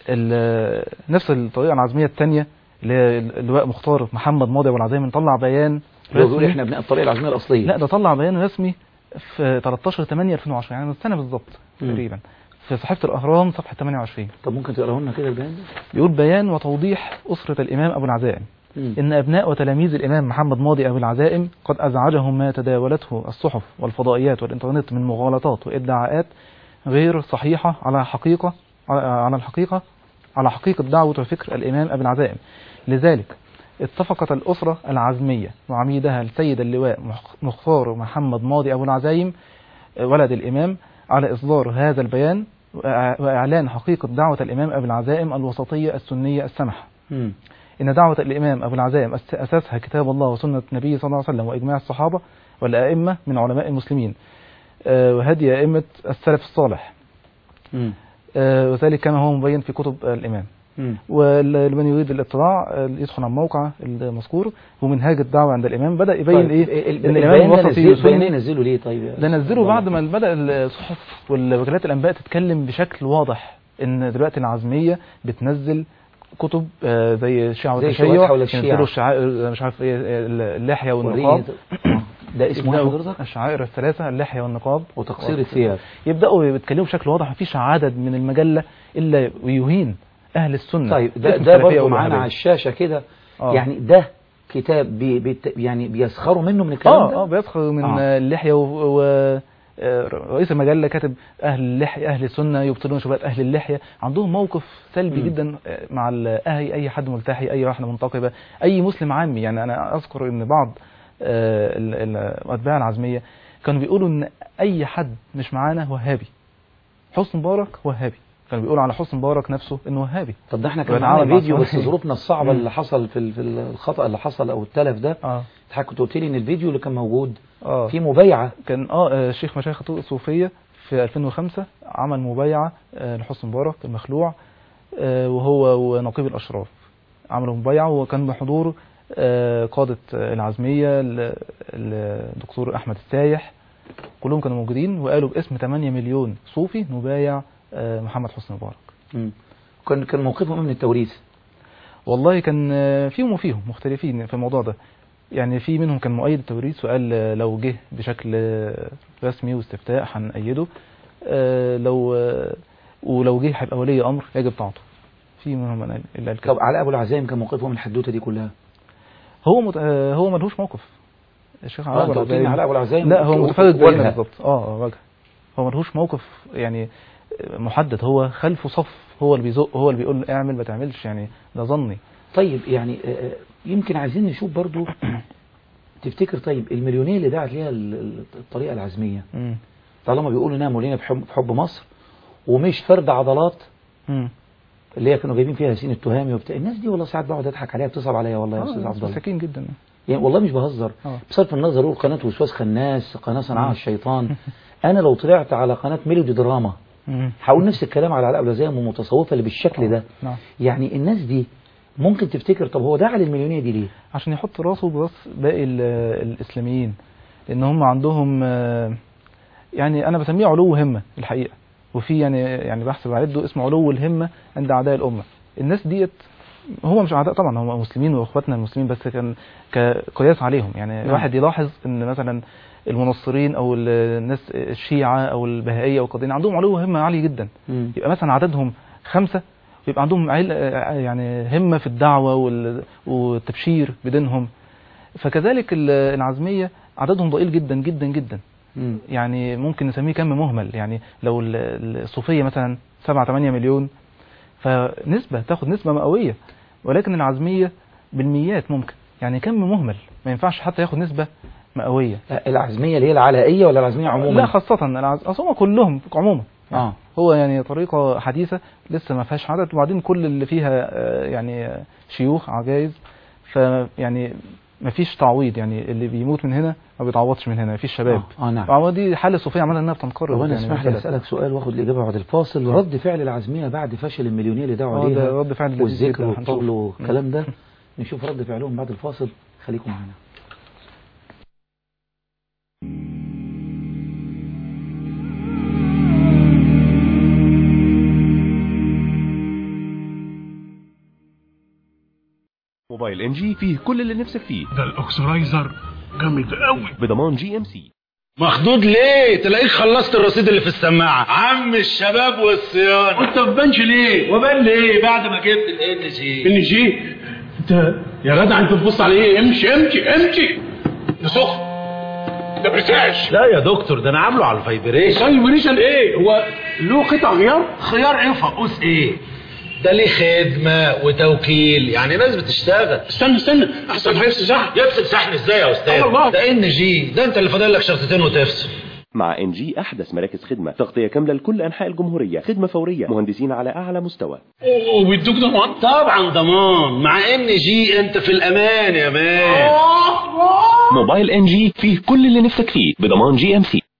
ال- نفس الطريقه العزميه الثانيه اللي هي اللواء مختار محمد ماضي ابو العزايم مطلع بيان اللي هو بيقول رسمي. إحنا بناء الطريقة العزمية الأصلية لا ده طلع بيان رسمي في 13 8 2010 يعني من سنه بالظبط مم. تقريبا في صحيفه الاهرام صفحه 28 طب ممكن تقراه لنا كده البيان ده؟ بيقول بيان وتوضيح اسره الامام ابو العزائم مم. إن أبناء وتلاميذ الإمام محمد ماضي أبو العزائم قد أزعجهم ما تداولته الصحف والفضائيات والإنترنت من مغالطات وإدعاءات غير صحيحة على حقيقة على الحقيقة على حقيقة دعوة وفكر الإمام أبو العزائم لذلك اتفقت الأسرة العزمية وعميدها السيد اللواء مخ- مختار محمد ماضي أبو العزائم ولد الإمام على إصدار هذا البيان وإع- وإعلان حقيقة دعوة الإمام أبو العزائم الوسطية السنية السمحة مم. إن دعوة الإمام أبو العزائم أس- أساسها كتاب الله وسنة النبي صلى الله عليه وسلم وإجماع الصحابة والأئمة من علماء المسلمين آه، وهدي أئمة السلف الصالح مم. آه، وذلك كما هو مبين في كتب الإمام مم. ولمن يريد الاطلاع آه، يدخل على الموقع المذكور ومنهاج الدعوة عند الإمام بدأ يبين طيب، إيه ال- إن البيان الإمام ده الوسطي نزله- البيان سني ده نزله ليه طيب يا ده أستاذ نزله عبد بعد الله؟ ما بدأ الصحف والوكالات الأنباء تتكلم بشكل واضح إن دلوقتي العزمية بتنزل كتب آه، زي الشيعة زي والتشيع شبهات حول الشيعة. ينزلوا الشعائر مش عارف ايه اللحية وريني والنقاب ده اسمه ايه يبدأوا حضرتك؟ الشعائر الثلاثة اللحية والنقاب وتقصير الثياب يبدأوا يتكلموا بشكل واضح مفيش عدد من المجلة إلا ويهين أهل السنة طيب ده اسم ده السلفية برضه معانا والوهابية. على الشاشة كده آه. يعني ده كتاب بي بيت يعني بيسخروا منه من الكلام اه ده اه بيسخر من آه. آه. اللحية و... و... آه، رئيس المجلة كاتب أهل اللحية أهل السنة يبطلون شبهات أهل اللحية عندهم موقف سلبي مم. جدا آه، مع ال- أي أي حد ملتحي أي واحدة منتقبة أي مسلم عامي يعني أنا أذكر إن بعض آه، ال- ال- أتباع العزمية كانوا بيقولوا إن أي حد مش معانا وهابي حسن مبارك وهابي كانوا بيقولوا على حسن مبارك نفسه إنه وهابي طب ده احنا كان بيتعامل معانا مع فيديو بس الصالحين. ظروفنا الصعبة مم. اللي حصل في ال- في الخطأ اللي حصل او التلف ده اه حضرتك كنت قلت لي ان الفيديو اللي كان موجود اه في مبايعة كان اه آه، الشيخ مشايخ الطرق الصوفية في 2005 عمل مبايعة آه، لحسن مبارك المخلوع آه، وهو ونقيب الأشراف عملوا مبايعة وكان بحضور آه، قادة آه، العزمية ال- الدكتور أحمد السايح كلهم كانوا موجودين وقالوا باسم 8 مليون صوفي نبايع آه، محمد حسني مبارك مم. كان كان موقفهم إيه من التوريث والله كان آه، فيهم وفيهم مختلفين في الموضوع ده يعني في منهم كان مؤيد التوريث وقال آه، لو جه بشكل آه، رسمي واستفتاء هنأيده آه، لو آه، ولو جه هيبقى ولي امر يجب طاعته في منهم من قال- اللي قال كده طب علاء ابو العزايم كان موقفه من الحدوتة دي كلها هو مت... آه، هو ملهوش موقف الشيخ اه علاء انت أبو قلت لي العزايم- علاء ابو العزايم لا هو و- متفرد زينا وجهة. بالظبط اه اه وجه هو ملهوش موقف يعني محدد هو خلفه صف هو اللي بيزق هو اللي بيقول اعمل ما تعملش يعني ده ظني طيب يعني آه، آه، يمكن عايزين نشوف برضو تفتكر طيب المليونية اللي دعت ليها ال- ال- الطريقة العزمية مم. طالما بيقولوا انها مولينا بحب, بحب مصر ومش فرد عضلات مم. اللي هي كانوا جايبين فيها ياسين التهامي وبتاع الناس دي والله ساعات بقعد اضحك عليها بتصعب عليا والله يا آه، استاذ ناس عبد الله مساكين جدا يعني والله مش بهزر آه. بصرف النظر اقول قناه وسواس خناس قناه صنعها مم. الشيطان انا لو طلعت على قناه ميلودي دراما مم. هقول نفس الكلام على علاء الوزيم والمتصوفه اللي بالشكل ده نعم يعني الناس دي ممكن تفتكر طب هو دعا للمليونيه دي ليه؟ عشان يحط راسه براس باقي ال- الاسلاميين لان هم عندهم آه، يعني انا بسميه علو همه الحقيقه وفي يعني يعني بحث بعده اسمه علو الهمه عند اعداء الامه الناس ديت هو مش اعداء طبعا هم مسلمين واخواتنا المسلمين بس كان كقياس عليهم يعني نعم. الواحد يلاحظ ان مثلا المنصرين او ال- الناس الشيعه او البهائيه او القادرين عندهم علو همه عالي جدا مم. يبقى مثلا عددهم خمسة ويبقى عندهم عل... يعني همة في الدعوة وال... والتبشير بدينهم فكذلك ال- العزمية عددهم ضئيل جدا جدا جدا مم. يعني ممكن نسميه كم مهمل يعني لو ال- الصوفية مثلا 7 8 مليون فنسبة تاخد نسبة مئوية ولكن العزمية بالميات ممكن يعني كم مهمل ما ينفعش حتى ياخد نسبة مئوية العزميه اللي هي العلائيه ولا العزميه عموما؟ لا خاصة العز... أصل هم كلهم عموما اه هو يعني طريقة حديثة لسه ما فيهاش عدد وبعدين كل اللي فيها آه، يعني آه، شيوخ عجائز فيعني ما فيش تعويض يعني اللي بيموت من هنا ما بيتعوضش من هنا ما فيش شباب اه, آه نعم وعوض دي حالة صوفية عملها انها بتنقرض طب انا يعني اسمح لي مثلاً. اسالك سؤال واخد الاجابه بعد الفاصل رد فعل العزميه بعد فشل المليونيه اللي دعوا اه ده عليها رد فعل لذيذ والذكر جدا، هنشوف. والطبل والكلام ده نشوف رد فعلهم بعد الفاصل خليكم معانا موبايل ام جي فيه كل اللي نفسك فيه ده الاكسرايزر جامد قوي بضمان جي ام سي مخدود ليه تلاقيك خلصت الرصيد اللي في السماعه عم الشباب والصيانه وانت ما بتبانش ليه؟ وبان ليه بعد ما جبت الان جي ان جي انت يا جدع انت بتبص على ايه؟ امشي امشي امشي ده سخن ده برتاش لا يا دكتور ده انا عامله على الفايبريشن سايبريشن ايه؟ هو له قطع غيار؟ خيار ايه وفقوس ايه ده ليه خدمه وتوكيل يعني ناس بتشتغل استنى استنى احسن هيفصل صح يفصل شحن ازاي يا استاذ آه والله. ده ان جي ده انت اللي فاضل لك شرطتين وتفصل مع ان جي احدث مراكز خدمه تغطيه كامله لكل انحاء الجمهوريه خدمه فوريه مهندسين على اعلى مستوى وبيدوك ضمان طبعا ضمان مع ان جي انت في الامان يا مان موبايل ان جي فيه كل اللي نفسك فيه بضمان جي ام سي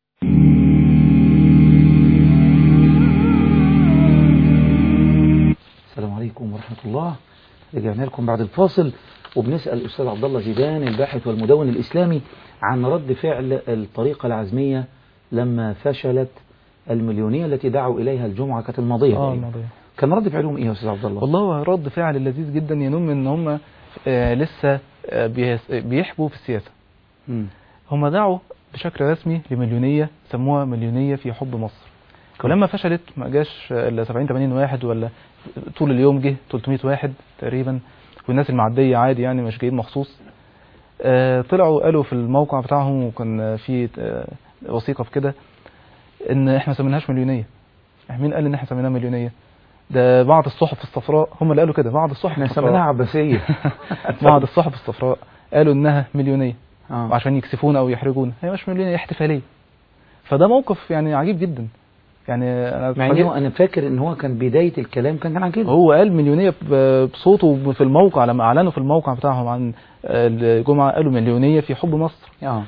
السلام عليكم ورحمة الله رجعنا لكم بعد الفاصل وبنسأل الأستاذ عبد الله زيدان الباحث والمدون الإسلامي عن رد فعل الطريقة العزمية لما فشلت المليونية التي دعوا إليها الجمعة كانت الماضية اه تقريباً. الموضوع كان رد فعلهم إيه يا أستاذ عبد الله؟ والله هو رد فعل لذيذ جدا ينم ان هم آه، لسه آه، بيس- بيحبوا في السياسة مم. هم دعوا بشكل رسمي لمليونية سموها مليونية في حب مصر ولما فشلت ما جاش الا 70 80 واحد ولا طول اليوم جه 300 واحد تقريبا والناس المعدية عادي يعني مش جايين مخصوص آه، طلعوا قالوا في الموقع بتاعهم وكان في آه، وثيقة في كده ان احنا ما سميناهاش مليونية مين قال ان احنا سميناها مليونية ده بعض الصحف الصفراء هم اللي قالوا كده بعض الصحف احنا الصفراء سميناها عباسية بعض الصحف الصفراء قالوا انها مليونية آه. وعشان يكسفونا او يحرجونا هي مش مليونية هي احتفالية فده موقف يعني عجيب جدا يعني انا مع اتفاجئت- إنه أنا فاكر إن هو كان بداية الكلام كان كان عن كده هو قال مليونية ب- بصوته في الموقع لما اعلنوا في الموقع بتاعهم عن الجمعة قالوا مليونية في حب مصر آه.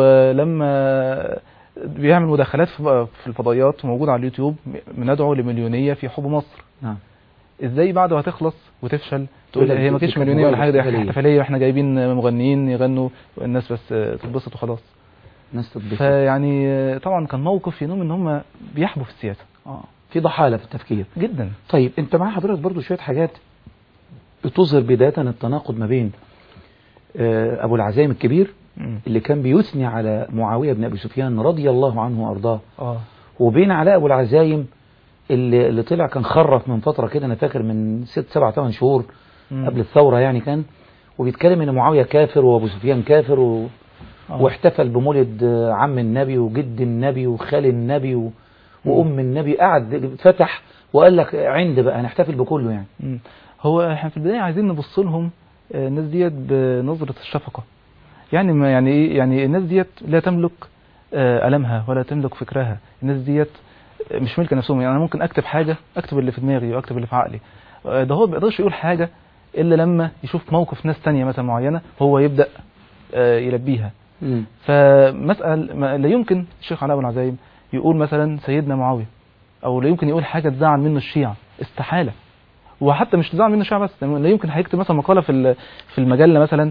ولما بيعمل مداخلات في في الفضائيات موجود على اليوتيوب بندعو لمليونية في حب مصر نعم ازاي بعد ما تخلص وتفشل تقول تقول لك هي ما دي كانتش كانت مليونية ولا حاجة دي احتفالية. احتفالية واحنا جايبين مغنيين يغنوا والناس بس تتبسط وخلاص ناس تتبسط فيعني طبعا كان موقف ينوم ان هم بيحبوا في السياسة آه. في ضحالة في التفكير جدا طيب انت مع حضرتك برضو شوية حاجات بتظهر بداية التناقض ما بين آه، ابو العزايم الكبير مم. اللي كان بيثني على معاوية بن ابي سفيان رضي الله عنه وارضاه اه وبين علاء ابو العزايم اللي, اللي طلع كان خرف من فترة كده انا فاكر من ست سبع ثمان شهور مم. قبل الثورة يعني كان وبيتكلم ان معاوية كافر وابو سفيان كافر و... آه. واحتفل بمولد آه، عم النبي وجد النبي وخال النبي و... وام النبي قعد فتح وقال لك عند بقى نحتفل بكله يعني مم. هو احنا في البدايه عايزين نبص لهم آه، الناس ديت بنظره الشفقه يعني ما يعني ايه يعني الناس ديت لا تملك آه، ألمها ولا تملك فكرها الناس ديت آه، مش ملك نفسهم يعني انا ممكن اكتب حاجه اكتب اللي في دماغي واكتب اللي في عقلي آه، ده هو ما بيقدرش يقول حاجه الا لما يشوف موقف ناس تانية مثلا معينه هو يبدا آه، يلبيها مم. فمسأل ما لا يمكن الشيخ علاء بن العزايم يقول مثلا سيدنا معاوية او لا يمكن يقول حاجة تزعل منه الشيعة استحالة وحتى مش تزعل منه الشيعة بس لا يمكن هيكتب مثلا مقالة في ال- في المجلة مثلا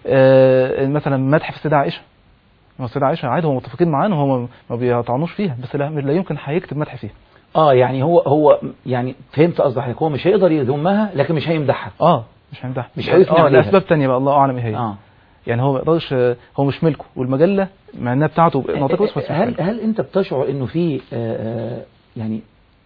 آه، مثلا مدح في السيدة عائشة ما السيدة عائشة عادي هم متفقين معانا وهم ما بيطعنوش فيها بس لا, لا يمكن هيكتب مدح فيها اه يعني هو هو يعني فهمت قصد حضرتك هو مش هيقدر يذمها لكن مش هيمدحها اه مش هيمدح مش هيثني اه عليها. لاسباب تانية بقى الله اعلم ايه هي اه يعني هو ما يقدرش هو مش ملكه والمجلة مع انها بتاعته ناطقه بس مش هل ملكه. هل انت بتشعر انه في آه، آه، يعني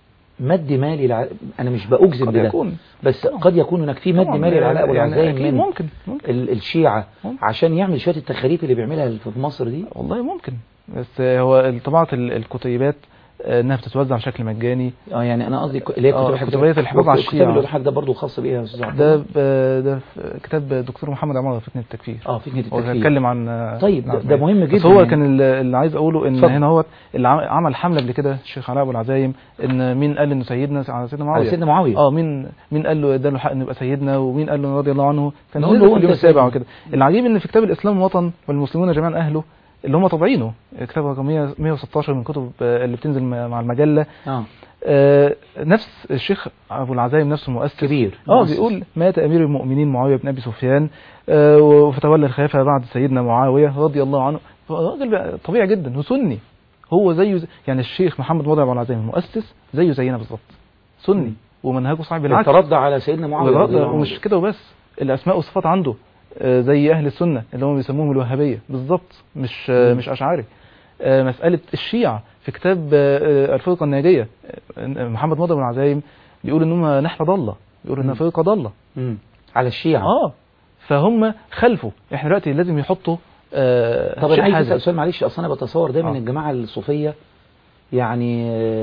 مد مالي لع... انا مش باجزم قد بده يكون بس قد يكون هناك في مد طبعاً، مالي لعلاء ابو يعني العزايم أكيد من ممكن ممكن ال- الشيعة ممكن. عشان يعمل شوية التخاريف اللي بيعملها في مصر دي والله ممكن بس هو طباعة ال- الكتيبات آه، انها بتتوزع بشكل مجاني اه يعني انا قصدي ك- اللي هي آه، كتب كتبية الحفاظ على الكتاب الشيعة. اللي حضرتك ده برضه خاص بيها يا استاذ عبد ده الله. ب- ده في كتاب دكتور محمد عمار فتنة التكفير اه فتنة هو التكفير هيتكلم عن آه، طيب، ده- نعم. ده مهم بس جدا هو يعني. كان ال- اللي عايز اقوله ان اتفضل. هنا هو اللي عم- عمل حمله قبل كده الشيخ علاء ابو العزايم ان مين قال انه سيدنا على سيدنا معاويه على سيدنا معاوية اه مين مين قال له اداله حق انه يبقى سيدنا ومين قال له رضي الله عنه كان نقول نقول له له في أنت اليوم السابع سيدنا. وكده العجيب ان في كتاب الاسلام الوطن والمسلمون جميعا اهله اللي هم طابعينه كتاب رقم 100 116 من كتب آه، اللي بتنزل م- مع المجله اه آه، نفس الشيخ ابو العزايم نفسه المؤسس كبير اه مؤسس. بيقول مات امير المؤمنين معاويه بن ابي سفيان آه، وفتولى الخلافه بعد سيدنا معاويه رضي الله عنه راجل بقى طبيعي جدا وسني هو زيه زي يعني الشيخ محمد مضي ابو العزيم المؤسس زيه زينا بالظبط سني ومنهجه صحيح بالعكس يترضى على سيدنا معاوية رضي الله عنه. ومش كده وبس الاسماء والصفات عنده آه، زي اهل السنه اللي هم بيسموهم الوهابيه بالظبط مش آه، مم. مش اشعري آه، مساله الشيعه في كتاب آه، آه، الفرقه الناجيه آه، محمد مضي بن العزايم بيقول ان هم نحله ضاله بيقول انها مم. فرقه ضاله مم. على الشيعة اه فهم خلفوا احنا دلوقتي لازم يحطوا آه طب انا شيء عايز حازم. اسال سؤال معلش اصل انا بتصور دايما آه. الجماعه الصوفيه يعني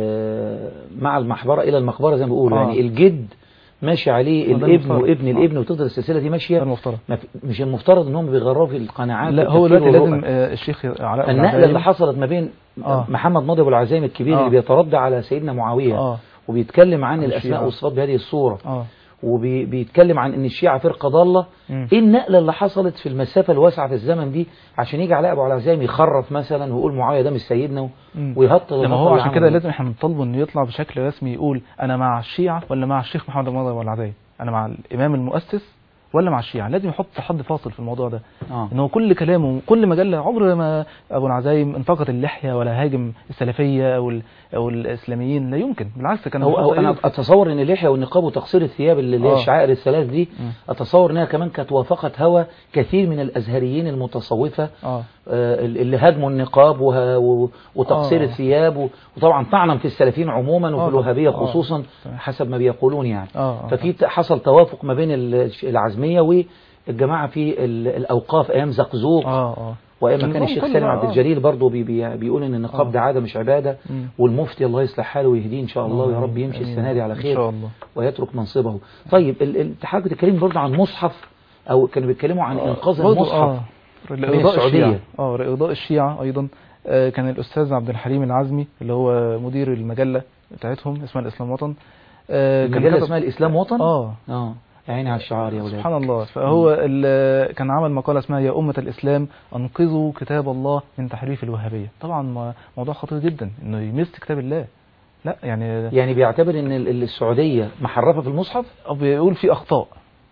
آه، مع المحبره الى المقبره زي ما بيقولوا آه. يعني الجد ماشي عليه وده الابن المفترض. وابن آه. الابن وتفضل السلسله دي ده ماشيه المفترض ما في- مش المفترض انهم بيغروا في القناعات لا هو والتفكير دلوقتي والرؤى. لازم آه الشيخ علاء بن النقله العزايم- اللي حصلت ما بين آه. محمد ماضي ابو العزايم الكبير آه. اللي بيتردى على سيدنا معاويه اه وبيتكلم عن عن الاسماء الشيعة. والصفات بهذه الصوره اه وبيتكلم عن ان الشيعة فرقة ضالة مم. ايه النقلة اللي حصلت في المسافة الواسعة في الزمن دي عشان يجي علاء ابو العزايم يخرف مثلا ويقول معاوية ده مش سيدنا و- مم. ويهطل لما الهطل هو اللي عشان كده عمله. لازم احنا نطالبه انه يطلع بشكل رسمي يقول انا مع الشيعة ولا مع الشيخ محمد بن مضي العزايم انا مع الامام المؤسس ولا مع الشيعة لازم يحط حد فاصل في الموضوع ده اه ان هو كل كلامه كل مجله عمر ما ابو العزايم انتقد اللحيه ولا هاجم السلفيه او ال- او الاسلاميين لا يمكن بالعكس كان هو, هو بيحط انا أي- اتصور ان اللحيه والنقاب وتقصير الثياب اللي اللي هي آه. الشعائر الثلاث دي مم. اتصور انها كمان كانت وافقت هوى كثير من الازهريين المتصوفه اه آه، اللي هاجموا النقاب وه- و- وتقصير آه. الثياب و- وطبعا طعنا في السلفيين عموما وفي آه. الوهابيه آه. خصوصا تمام. حسب ما بيقولون يعني اه آه. ففي ت- حصل توافق ما بين ال- العزميه والجماعه في ال- الاوقاف ايام زقزوق اه اه وايام ما كان النظام الشيخ كله سالم بقى، عبد آه. الجليل برضه بي بي بيقول ان النقاب آه. ده عاده مش عباده مم. والمفتي الله يصلح حاله ويهديه ان شاء الله ويا رب آمين. يمشي آمين. السنه دي على ان خير شاء الله ويترك منصبه طيب ال- ال- حضرتك بتتكلم برضه عن مصحف او كانوا بيتكلموا عن انقاذ برضو المصحف اه لإرضاء السعودية. الشيعة اه لإرضاء الشيعة أيضا آه كان الأستاذ عبد الحليم العزمي اللي هو مدير المجلة بتاعتهم اسمها الإسلام وطن آه كان المجله كتب- اسمها الاسلام وطن اه اه يا عيني على الشعار يا ولاد سبحان الله فهو ال- كان عمل مقالة اسمها يا أمة الإسلام أنقذوا كتاب الله من تحريف الوهابية طبعا ما- موضوع خطير جدا إنه يمس كتاب الله لا يعني يعني بيعتبر ان ال- ال- السعوديه محرفه في المصحف أو بيقول في أخطاء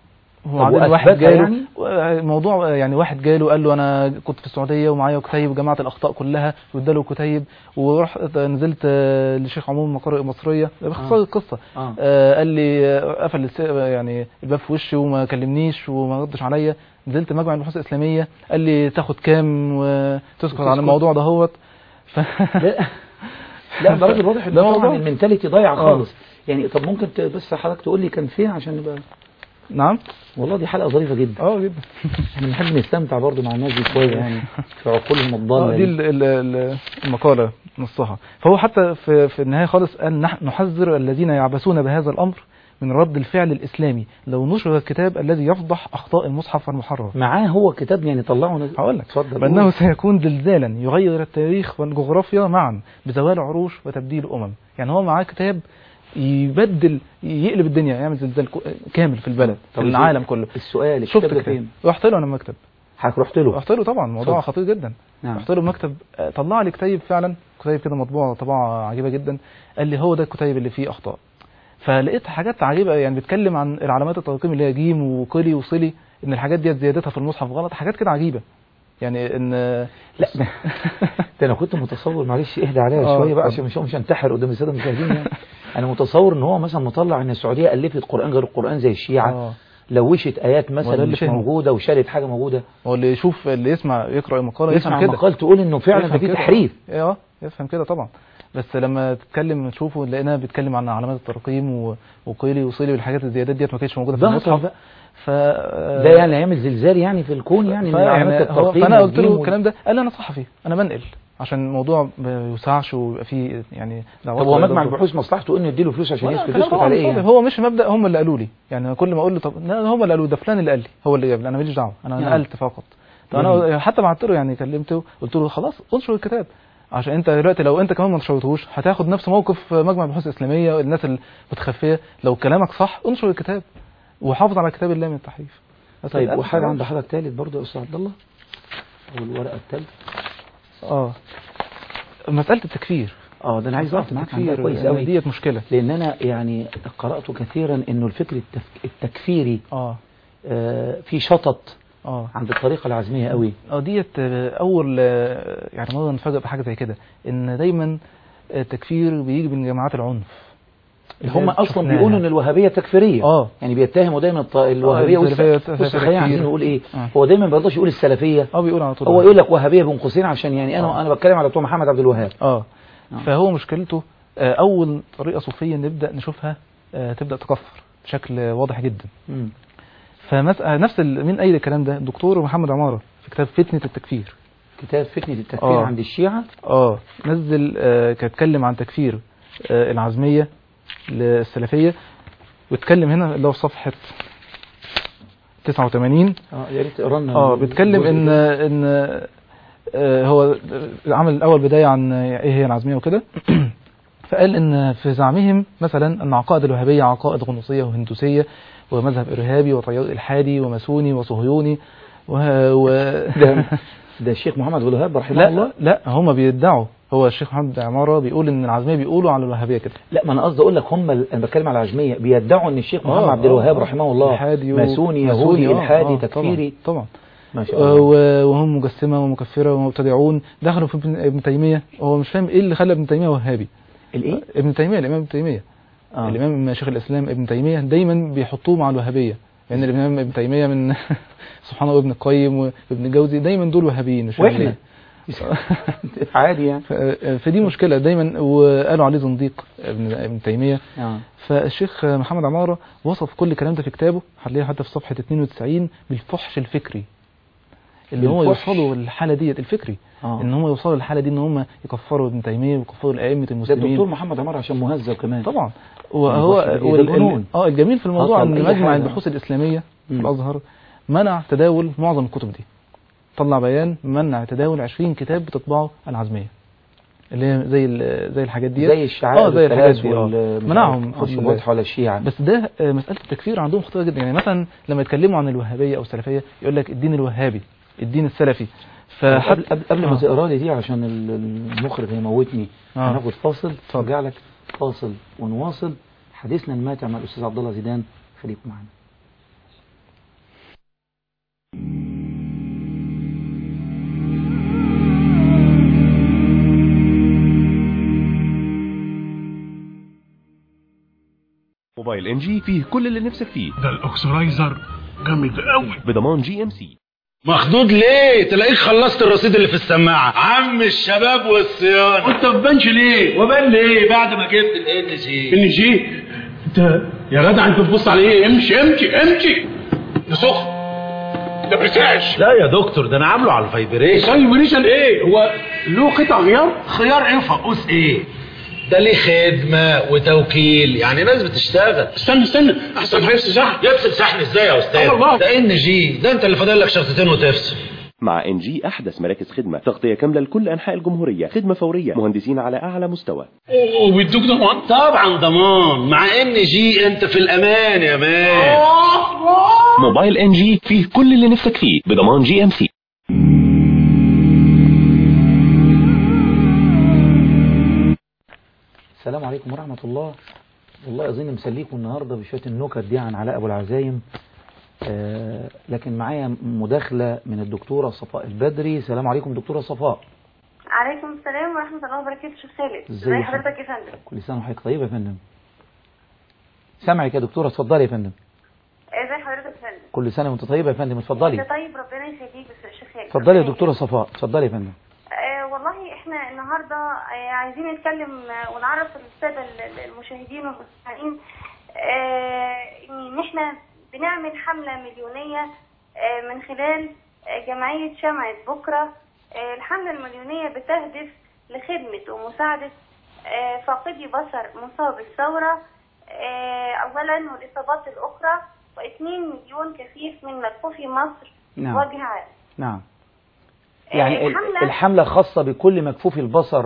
طب وبعدين واحد وأثبتها جاله يعني؟ موضوع يعني واحد جاله قال له انا كنت في السعوديه ومعايا كتيب وجمعت الاخطاء كلها واداله كتيب ورحت نزلت آه، لشيخ عموم مقارئ مصريه باختصار آه. القصه اه آه قال لي آه، قفل الس- يعني الباب في وشي وما كلمنيش وما ردش عليا نزلت مجمع البحوث الاسلاميه قال لي تاخد كام وتسكت وتسكت. عن الموضوع دهوت ف... لا لا ده راجل واضح ان ده طبعا موضوع. المنتاليتي ضايعه آه. خالص يعني طب ممكن ت- بس حضرتك تقول لي كان فين عشان نبقى نعم والله دي حلقه ظريفه جدا اه جدا احنا بنحب نستمتع برضو مع الناس دي شويه يعني في عقولهم الضاله اه دي دي. ال- ال- ال- المقالة نصها فهو حتى في, في النهاية خالص قال نح- نحذر الذين يعبثون بهذا الأمر من رد الفعل الإسلامي لو نشر الكتاب الذي يفضح أخطاء المصحف المحرر معاه هو كتاب يعني طلعه نز- هقول لك اتفضل بأنه قول. سيكون زلزالا يغير التاريخ والجغرافيا معا بزوال عروش وتبديل أمم يعني هو معاه كتاب يبدل يقلب الدنيا يعمل زلزال كو- كامل في البلد في طب العالم كله السؤال شفت الكتاب ده الكتاب فين رحت له انا المكتب حضرتك رحت له رحت له طبعا موضوع اتفضل. خطير جدا نعم رحت له المكتب آه، طلع لي كتيب فعلا كتيب كده مطبوع طباعه عجيبه جدا قال لي هو ده الكتيب اللي فيه اخطاء فلقيت حاجات عجيبه يعني بيتكلم عن العلامات الترقيم اللي هي جيم وقلي وصلي ان الحاجات ديت زيادتها في المصحف غلط حاجات كده عجيبه يعني ان لا ده ده انا كنت متصور معلش اهدى عليا آه، شويه بقى اتفضل. عشان مش مش هنتحر قدام الساده المشاهدين يعني انا متصور ان هو مثلا مطلع ان السعوديه الفت قران غير القران زي الشيعه آه. لوشت ايات وده مثلا اللي مش فهمه. موجوده وشالت حاجه موجوده هو اللي يشوف اللي يسمع يقرا المقاله يسمع يفهم كده مقال تقول انه فعلا ده يفهم في كده. تحريف اه يفهم كده طبعا بس لما تتكلم تشوفه لقيناها بيتكلم عن علامات الترقيم و- وقيلي وصلي والحاجات الزيادات ديت ما كانتش موجوده في ده المصحف بقى. ف ده يعني هيعمل زلزال يعني في الكون يعني ف- من علامات يعني هو الترقيم فانا قلت له والدين الكلام ده قال لي انا صحفي انا بنقل عشان الموضوع ما يوسعش ويبقى فيه يعني دعوات طب هو صغيرة مجمع برضه. البحوث مصلحته انه يديله فلوس عشان ولا يسكت كلام يسكت طبعاً على ايه فاضي. يعني؟ هو مش مبدا هم اللي قالوا لي يعني كل ما اقول له طب لا هم اللي قالوا ده فلان اللي قال لي هو اللي جاب لي انا ماليش دعوه انا نعم. نقلت فقط طب انا حتى بعت له يعني كلمته قلت له خلاص انشر الكتاب عشان انت دلوقتي لو انت كمان ما نشرتهوش هتاخد نفس موقف مجمع البحوث الاسلاميه الناس المتخفيه لو كلامك صح انشر الكتاب وحافظ على كتاب الله من التحريف بس طيب للأسف وحاجه يعني- عند حضرتك ثالث برضه يا استاذ عبد الله او الورقه الثالثه اه مساله التكفير اه ده انا عايز اقف معاك عندها التكفير كويس قوي ديت مشكله لان انا يعني قرات كثيرا انه الفكر التف- التكفيري اه آه، في شطط اه عند الطريقه العزميه قوي اه ديت آه، اول آه، يعني مره نفاجئ بحاجه زي كده ان دايما التكفير بيجي من جماعات العنف هم اصلا شفناها. بيقولوا ان الوهابيه تكفيريه اه يعني بيتهموا دايما الط- الوهابيه السلفية- والس- السلفية بص خلينا عايزين تكفير. نقول ايه آه. هو دايما ما بيرضاش يقول السلفيه اه بيقول على طول هو يقول لك وهابيه بين قوسين عشان يعني انا انا بتكلم على بتوع محمد عبد الوهاب اه آه. فهو مشكلته آه، اول طريقه صوفيه نبدا نشوفها آه، تبدا تكفر بشكل واضح جدا مم. فمسألة نفس ال- مين قايل الكلام ده الدكتور محمد عماره في كتاب فتنه التكفير كتاب فتنه التكفير آه. عند الشيعه اه نزل آه كان اتكلم عن تكفير آه العزميه للسلفيه واتكلم هنا اللي هو في صفحه 89 اه يا ريت تقرا لنا اه الجزء بيتكلم ان ده. ان آه، هو عمل الاول بدايه عن ايه هي العزميه وكده فقال ان في زعمهم مثلا ان عقائد الوهابيه عقائد غنوصيه وهندوسيه ومذهب ارهابي وتيار الحادي وماسوني وصهيوني و, و... ده ده الشيخ محمد عبد الوهاب رحمه الله لا لا هم بيدعوا هو الشيخ محمد عماره بيقول ان العزميه بيقولوا على الوهابيه كده لا ما انا قصدي اقول لك هم ال- انا بتكلم على العجميه بيدعوا ان الشيخ محمد آه، عبد الوهاب آه، رحمه الله الحادي و- ماسوني ماسوني، يهودي آه، الحادي آه، تكفيري طبعا, طبعا. ما شاء آه، الله و- وهم مجسمه ومكفره ومبتدعون دخلوا في ابن, ابن تيميه هو مش فاهم ايه اللي خلى ابن تيميه وهابي الايه ابن تيميه الامام ابن تيميه آه. الامام شيخ الاسلام ابن تيميه دايما بيحطوه مع الوهابيه يعني الامام ابن تيميه من سبحان الله ابن القيم وابن جوزي دايما دول وهابيين مش فاهم واحنا ليه. عادي يعني ف- فدي مشكله دايما وقالوا عليه زنديق ابن ابن تيميه اه فالشيخ محمد عماره وصف كل الكلام ده في كتابه هتلاقيه حتى في صفحه 92 بالفحش الفكري اللي هو بالفحش؟ يوصلوا للحاله ديت الفكري اه ان هم يوصلوا للحاله دي ان هم يكفروا ابن تيميه ويكفروا الائمه ده المسلمين الدكتور محمد عمر عشان مهذب كمان طبعا وهو البحث ده وال- ال- جنون. اه الجميل في الموضوع آه، ان طب أي مجمع حاجة. البحوث الاسلاميه في مم. الازهر منع تداول معظم الكتب دي طلع بيان منع تداول 20 كتاب بتطبعه العزميه اللي هي زي ال- زي الحاجات دي زي الشعائر اه زي الحاجات الثلاث دي آه. وال- منعهم مش عارف، في الشبهات ال- حول الشيعة بس ده آه، مساله التكفير عندهم خطيره جدا يعني مثلا لما يتكلموا عن الوهابيه او السلفيه يقول لك الدين الوهابي الدين السلفي قبل, فحتى قبل, قبل ما آه. تقرا لي دي عشان ال- المخرج هيموتني آه. هناخد فاصل اتفضل. ارجع لك فاصل ونواصل حديثنا الماتع مع الاستاذ عبد الله زيدان خليكم معنا موبايل ان جي فيه كل اللي نفسك فيه ده الاكسرايزر جامد قوي بضمان جي ام سي مخدود ليه تلاقيك خلصت الرصيد اللي في السماعه عم الشباب والصيانه وانت ما تبانش ليه وبان ليه بعد ما جبت الان جي ان جي انت يا جدع انت بتبص على ايه امشي امشي امشي ده سخن ده بريتاش لا يا دكتور ده انا عامله على الفايبريشن سايبريشن ايه هو له قطع غيار خيار ايه وفقوس ايه ده ليه خدمه وتوكيل يعني ناس بتشتغل استنى استنى احسن حاجه استزاح يفصل شحن ازاي يا استاذ آه والله. ده ان جي ده انت اللي فاضل لك شرطتين وتفصل مع ان جي احدث مراكز خدمه تغطيه كامله لكل انحاء الجمهوريه خدمه فوريه مهندسين على اعلى مستوى وبيدوك ضمان طبعا ضمان مع ان جي انت في الامان يا مان موبايل ان جي فيه كل اللي نفسك فيه بضمان جي ام سي السلام عليكم ورحمة الله والله أظن مسليكم النهاردة بشوية النكت دي عن علاء أبو العزايم آه لكن معايا مداخلة من الدكتورة صفاء البدري السلام عليكم دكتورة صفاء عليكم السلام ورحمة الله وبركاته شيخ خالد ازي ازي حضرتك؟ حضرتك يا فندم كل سنة وحضرتك طيبة يا فندم سامعك يا دكتورة اتفضلي يا فندم ازي حضرتك يا فندم كل سنة وانت طيبة يا فندم اتفضلي انت طيب ربنا يخليك بس يا شيخ خالد اتفضلي يا ربنا دكتورة يخليك. صفاء اتفضلي يا فندم آه والله احنا النهارده آه عايزين نتكلم آه، ونعرف السادة ال- ال- المشاهدين والمستمعين آه ان احنا بنعمل حملة مليونية آه من خلال آه جمعية شمعة بكرة آه الحملة المليونية بتهدف لخدمة ومساعدة آه فاقدي بصر مصاب الثورة آه أولا والإصابات الأخرى و2 مليون كفيف من مكفوفي مصر نعم. وجه عام نعم آه، يعني ال- الحملة- الحملة خاصة بكل مكفوف البصر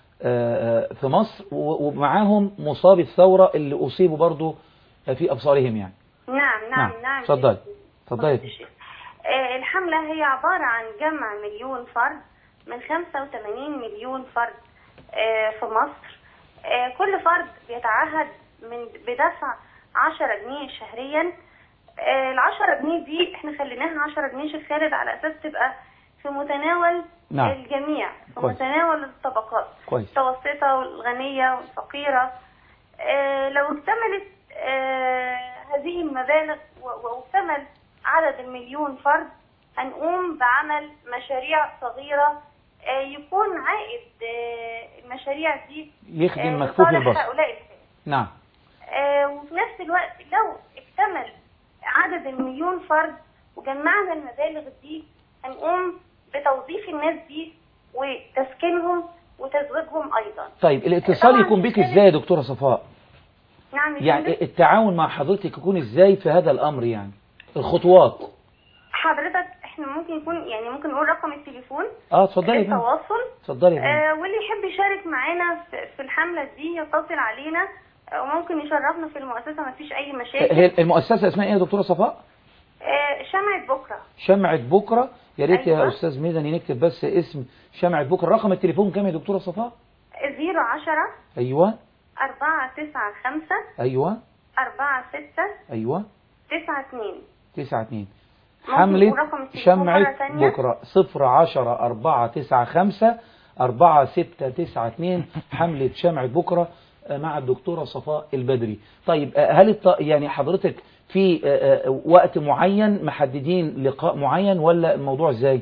آه، آه، في مصر و- ومعاهم مصاب الثورة اللي أصيبوا برضو في أبصارهم يعني نعم نعم نعم اتفضلي شيخ. اتفضلي فضيلة الشيخ. آه، الحملة هي عبارة عن جمع مليون فرد من 85 مليون فرد آه، في مصر آه، كل فرد بيتعهد من بدفع 10 جنيه شهريا ال 10 جنيه دي احنا خليناها 10 جنيه شيخ خالد على اساس تبقى في متناول نعم. الجميع في كويس. متناول الطبقات كويس. المتوسطة والغنية والفقيرة آه، لو اكتملت آه، هذه المبالغ و- واكتمل عدد المليون فرد هنقوم بعمل مشاريع صغيرة آه، يكون عائد آه، المشاريع دي يخدم آه، مكفوف لصالح البصر هؤلاء الفئات. نعم آه، وفي نفس الوقت لو اكتمل عدد المليون فرد وجمعنا المبالغ دي هنقوم بتوظيف الناس دي وتسكينهم وتزويجهم ايضا طيب الاتصال طبعاً يكون بيك كانت- ازاي يا دكتورة صفاء نعم يا فندم. يعني التعاون مع حضرتك يكون ازاي في هذا الامر يعني الخطوات حضرتك احنا ممكن يكون يعني ممكن نقول رقم التليفون اه اتفضلي يا فندم التواصل اتفضلي يا فندم آه واللي يحب يشارك معانا في, في الحملة دي يتصل علينا آه، وممكن يشرفنا في المؤسسة ما فيش أي مشاكل هي المؤسسة اسمها ايه يا دكتورة صفاء آه شمعة بكرة شمعة بكرة يا ريت يا أيوة. استاذ ميداني نكتب بس اسم شمعة بكرة رقم التليفون كام يا دكتورة صفاء زيرو عشرة ايوه أربعة تسعة خمسة ايوه أربعة ستة ايوه تسعة اتنين تسعة اتنين ممكن حملة نقول رقم التليفون مرة شمعة تانية؟ بكرة صفر عشرة أربعة تسعة خمسة أربعة ستة تسعة اتنين حملة شمعة بكرة آه، مع الدكتورة صفاء البدري طيب آه، هل الط... يعني حضرتك في آه، آه، وقت معين محددين لقاء معين ولا الموضوع ازاي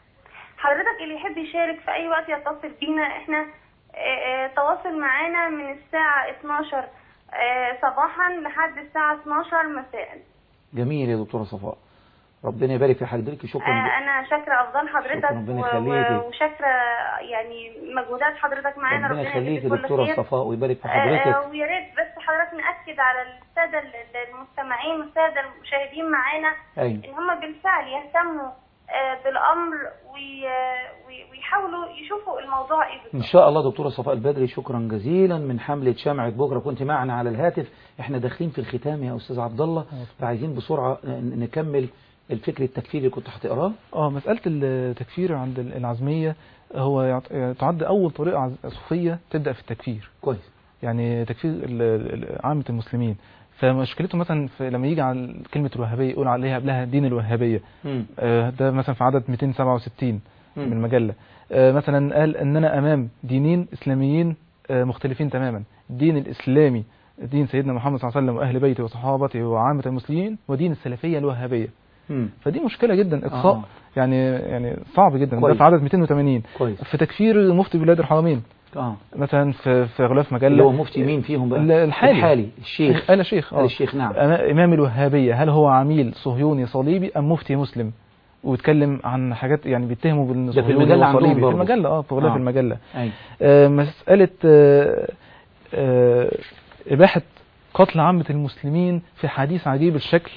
حضرتك اللي يحب يشارك في أي وقت يتصل بينا احنا آه، آه، تواصل معانا من الساعة 12 آه، صباحا لحد الساعة 12 مساء جميل يا دكتورة صفاء ربنا يبارك في حضرتك شكرا آه، انا شاكره افضل حضرتك شكراً، ربنا و- يخليكي. و- وشاكره يعني مجهودات حضرتك معانا ربنا ربنا يخليك يجزيك يا كل دكتورة خير. صفاء ويبارك في آه، حضرتك آه، ويا ريت بس حضرتك ناكد على الساده ال- المستمعين والساده المشاهدين معانا أيوة. ان هم بالفعل يهتموا آه، بالامر وي- وي- ويحاولوا يشوفوا الموضوع ايه إن بالظبط شاء الله دكتورة صفاء البدري شكرا جزيلا من حملة شمعة بكرة كنت معنا على الهاتف احنا داخلين في الختام يا أستاذ عبد الله فعايزين بسرعة ن- نكمل الفكر التكفيري اللي كنت هتقراه اه مسألة التكفير عند العزمية هو يعت- تعد أول طريقة عز- صوفية تبدأ في التكفير كويس يعني تكفير ال- ال- عامة المسلمين فمشكلته مثلا في لما يجي على كلمة الوهابية يقول عليها قبلها دين الوهابية مم. آه، ده مثلا في عدد 267 مم. من المجلة آه، مثلا قال أننا أمام دينين إسلاميين آه، مختلفين تماما الدين الإسلامي دين سيدنا محمد صلى الله عليه وسلم وأهل بيته وصحابته وعامة المسلمين ودين السلفية الوهابية مم. فدي مشكلة جدا إقصاء آه. يعني يعني صعب جدا ده كويس. في عدد 280 كويس في تكفير مفتي بلاد الحرمين اه مثلا في في غلاف مجلة اللي هو مفتي مين فيهم بقى ال- الحالي الحالي الشيخ آل شيخ آل الشيخ نعم أما- إمام الوهابية هل هو عميل صهيوني صليبي أم مفتي مسلم ويتكلم عن حاجات يعني بيتهموا ده في بالصهيوني المجلة عندهم وصليبي في برضه. المجلة اه في غلاف آه. المجلة أي. آه، مسألة آه، آه، إباحة قتل عامة المسلمين في حديث عجيب الشكل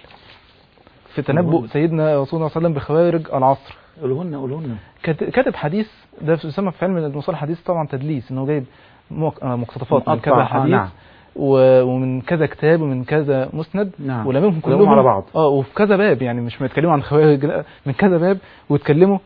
في تنبؤ قولهن. سيدنا رسول الله صلى الله عليه وسلم بخوارج العصر قولهن قولهن كات- كاتب حديث ده يسمى في علم المصطلح الحديث طبعا تدليس انه جايب مق- آه، مقتطفات من مقطع، كذا آه، حديث نعم. و- ومن كذا كتاب ومن كذا مسند نعم. ولمهم كلهم كلهم على بعض. اه وفي كذا باب يعني مش بيتكلموا عن خوارج لا، من كذا باب ويتكلموا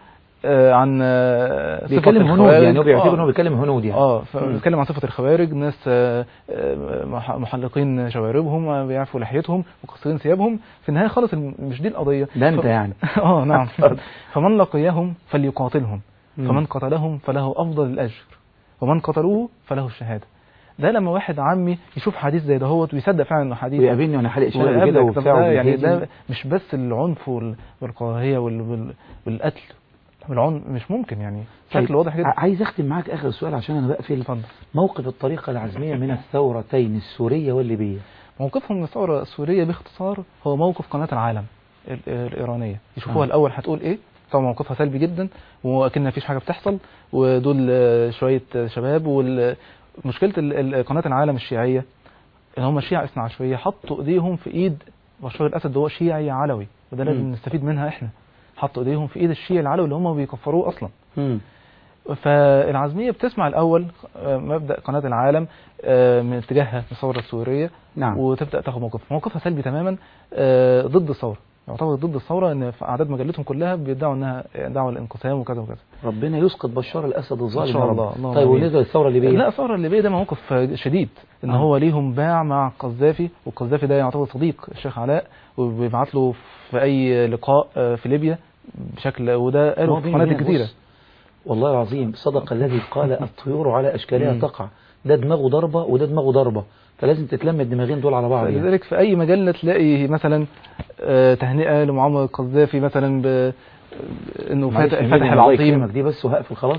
آه، عن آه، صفة بيتكلم هنود الخوارج. يعني هو بيعتبر آه. ان هو بيتكلم هنود يعني اه مم. فبيتكلم عن صفة الخوارج ناس آه، آه، مح- محلقين شواربهم آه، بيعفوا لحيتهم مقصرين ثيابهم في النهاية خالص الم- مش دي القضية ده انت ف- يعني اه نعم فمن لقيهم فليقاتلهم مم. فمن قتلهم فله أفضل الأجر ومن قتلوه فله الشهادة ده لما واحد عمي يشوف حديث زي دهوت ويصدق فعلا انه حديث ويقابلني وانا حالق شنبي كده ويقابلك. طب وبتاع ده يعني وبيهاجم. ده مش بس العنف وال- والكراهية وال- وال- والقتل والعنف مش ممكن يعني طيب، بشكل واضح جدا ع- عايز اختم معاك اخر سؤال عشان انا بقفل اتفضل موقف الطريقه العزميه من الثورتين السوريه والليبيه موقفهم من الثورة السورية باختصار هو موقف قناة العالم ال- الإيرانية يشوفوها آه. الأول هتقول إيه طبعا موقفها سلبي جدا وأكن مفيش حاجة بتحصل ودول آه، شوية آه، شباب ومشكلة قناة العالم الشيعية إن هم شيعة إثنى عشرية حطوا إيديهم في إيد بشار الأسد ده هو شيعي علوي وده لازم مم. نستفيد منها إحنا حطوا إيديهم في إيد الشيعي العلوي اللي هم بيكفروه أصلا مم. فالعزمية بتسمع الأول آه، مبدأ قناة العالم آه، من اتجاهها للثورة السورية نعم وتبدا تاخد موقف موقفها سلبي تماما آه، ضد الثوره يعتبر ضد الثوره ان في اعداد مجلتهم كلها بيدعوا انها دعوه للانقسام وكذا وكذا ربنا يسقط بشار الاسد الظالم إن شاء يا رب. الله، اللهم طيب آمين. وبالنسبه للثوره الليبيه لا الثوره الليبيه ده موقف شديد ان آه. هو ليهم باع مع القذافي والقذافي ده يعتبر صديق الشيخ علاء وبيبعت له في اي لقاء آه، في ليبيا بشكل وده قالوا هو في بيني قناه وبينك الجزيره بص، والله العظيم صدق الذي قال الطيور على اشكالها مم. تقع ده دماغه ضربه وده دماغه ضربه فلازم تتلم الدماغين دول على بعض يعني. لذلك في اي مجله تلاقي مثلا آه، تهنئه لمعمر القذافي مثلا ب انه معلش فاتح يا فاتح ميدان، الله العظيم يكرمك دي بس وهقفل خلاص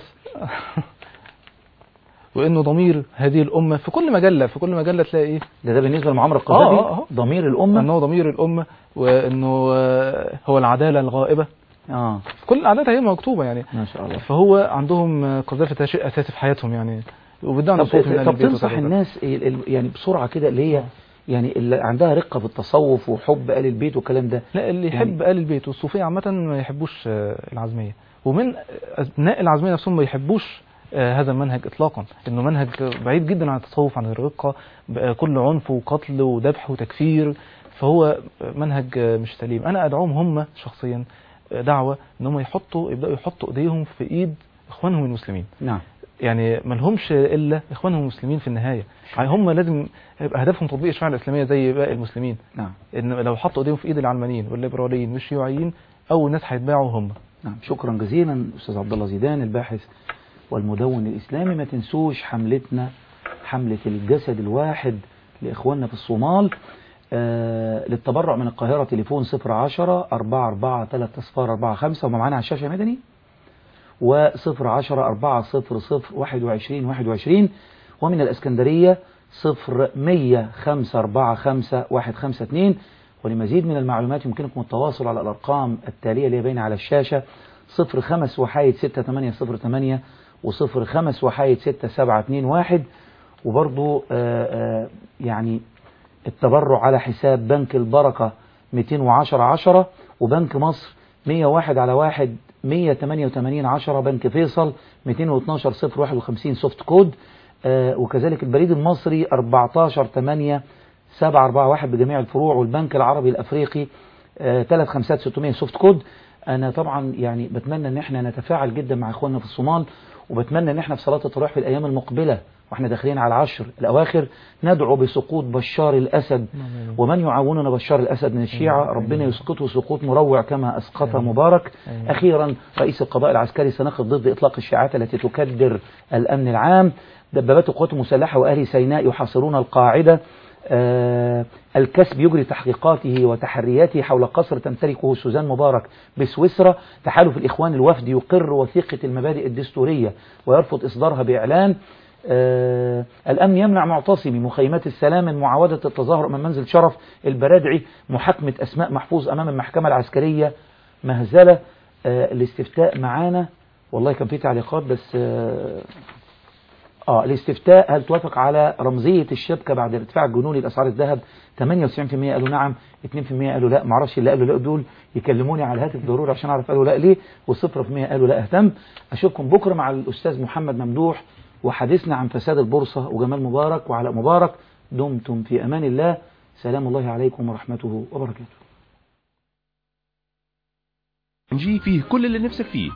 وانه ضمير هذه الامه في كل مجله في كل مجله تلاقي ايه ده ده بالنسبه لمعمر آه، القذافي آه، آه. ضمير الامه انه ضمير الامه وانه آه، هو العداله الغائبه اه كل الاعداد هي مكتوبه يعني ما شاء الله فهو عندهم آه، قذافي ده شيء اساسي في حياتهم يعني وبيدعوا طب, نفسهم من أهل طب البيت تنصح وكذا وكذا. الناس ال- ال- يعني بسرعه كده اللي هي يعني اللي عندها رقه في التصوف وحب ال البيت والكلام ده لا اللي يعني- يحب آل البيت والصوفية عامة ما يحبوش آه، العزمية ومن أبناء العزمية نفسهم ما يحبوش آه، هذا المنهج إطلاقا إنه منهج بعيد جدا عن التصوف عن الرقة بقى كل عنف وقتل وذبح وتكفير فهو منهج آه، مش سليم أنا أدعوهم هم شخصيا آه، دعوة إن هم يحطوا يبدأوا يحطوا إيديهم في إيد إخوانهم المسلمين نعم يعني ما لهمش الا اخوانهم المسلمين في النهايه يعني هم لازم يبقى هدفهم تطبيق الشريعه الاسلاميه زي باقي المسلمين نعم ان لو حطوا ايديهم في ايد العلمانيين والليبراليين والشيوعيين اول ناس هيتباعوا هم نعم شكرا جزيلا استاذ عبد الله زيدان الباحث والمدون الاسلامي ما تنسوش حملتنا حمله الجسد الواحد لاخواننا في الصومال آه للتبرع من القاهره تليفون 010 44 3 اصفار 45 وما معانا على الشاشه مدني و0 10 4 0 0 21 21 ومن الاسكندريه 0 100 5 4 5 1 5 2 ولمزيد من المعلومات يمكنكم التواصل على الأرقام التالية اللي باينة على الشاشة 05 وحايد 6808 و05 وحايد 6721 وبرضو آه، آه، يعني التبرع على حساب بنك البركة 210 10 وبنك مصر 101 على 1 188 10 بنك فيصل 212 0 51 سوفت كود آه، وكذلك البريد المصري 14 8 741 بجميع الفروع والبنك العربي الافريقي 35600 سوفت كود انا طبعا يعني بتمنى ان احنا نتفاعل جدا مع اخواننا في الصومال وبتمنى ان احنا في صلاه التراويح في الايام المقبله واحنا داخلين على العشر الاواخر ندعو بسقوط بشار الاسد ومن يعاوننا بشار الاسد من الشيعه ربنا يسقطه سقوط مروع كما اسقط مبارك اخيرا رئيس القضاء العسكري سنقف ضد اطلاق الشائعات التي تكدر الامن العام دبابات القوات المسلحه واهل سيناء يحاصرون القاعده آه الكسب يجري تحقيقاته وتحرياته حول قصر تمتلكه سوزان مبارك بسويسرا تحالف الإخوان الوفد يقر وثيقة المبادئ الدستورية ويرفض إصدارها بإعلان آه الأمن يمنع معتصمي مخيمات السلام من معاودة التظاهر من منزل شرف البرادعي محاكمة أسماء محفوظ أمام المحكمة العسكرية مهزلة آه الاستفتاء معانا والله كان في تعليقات بس آه اه الاستفتاء هل توافق على رمزية الشبكة بعد ارتفاع الجنوني لأسعار الذهب 98% قالوا نعم 2% قالوا لا معرفش اللي قالوا لا دول يكلموني على الهاتف ضروري عشان اعرف قالوا لا ليه و0% قالوا لا اهتم اشوفكم بكرة مع الأستاذ محمد ممدوح وحديثنا عن فساد البورصة وجمال مبارك وعلاء مبارك دمتم في أمان الله سلام الله عليكم ورحمته وبركاته نجي فيه كل اللي نفسك فيه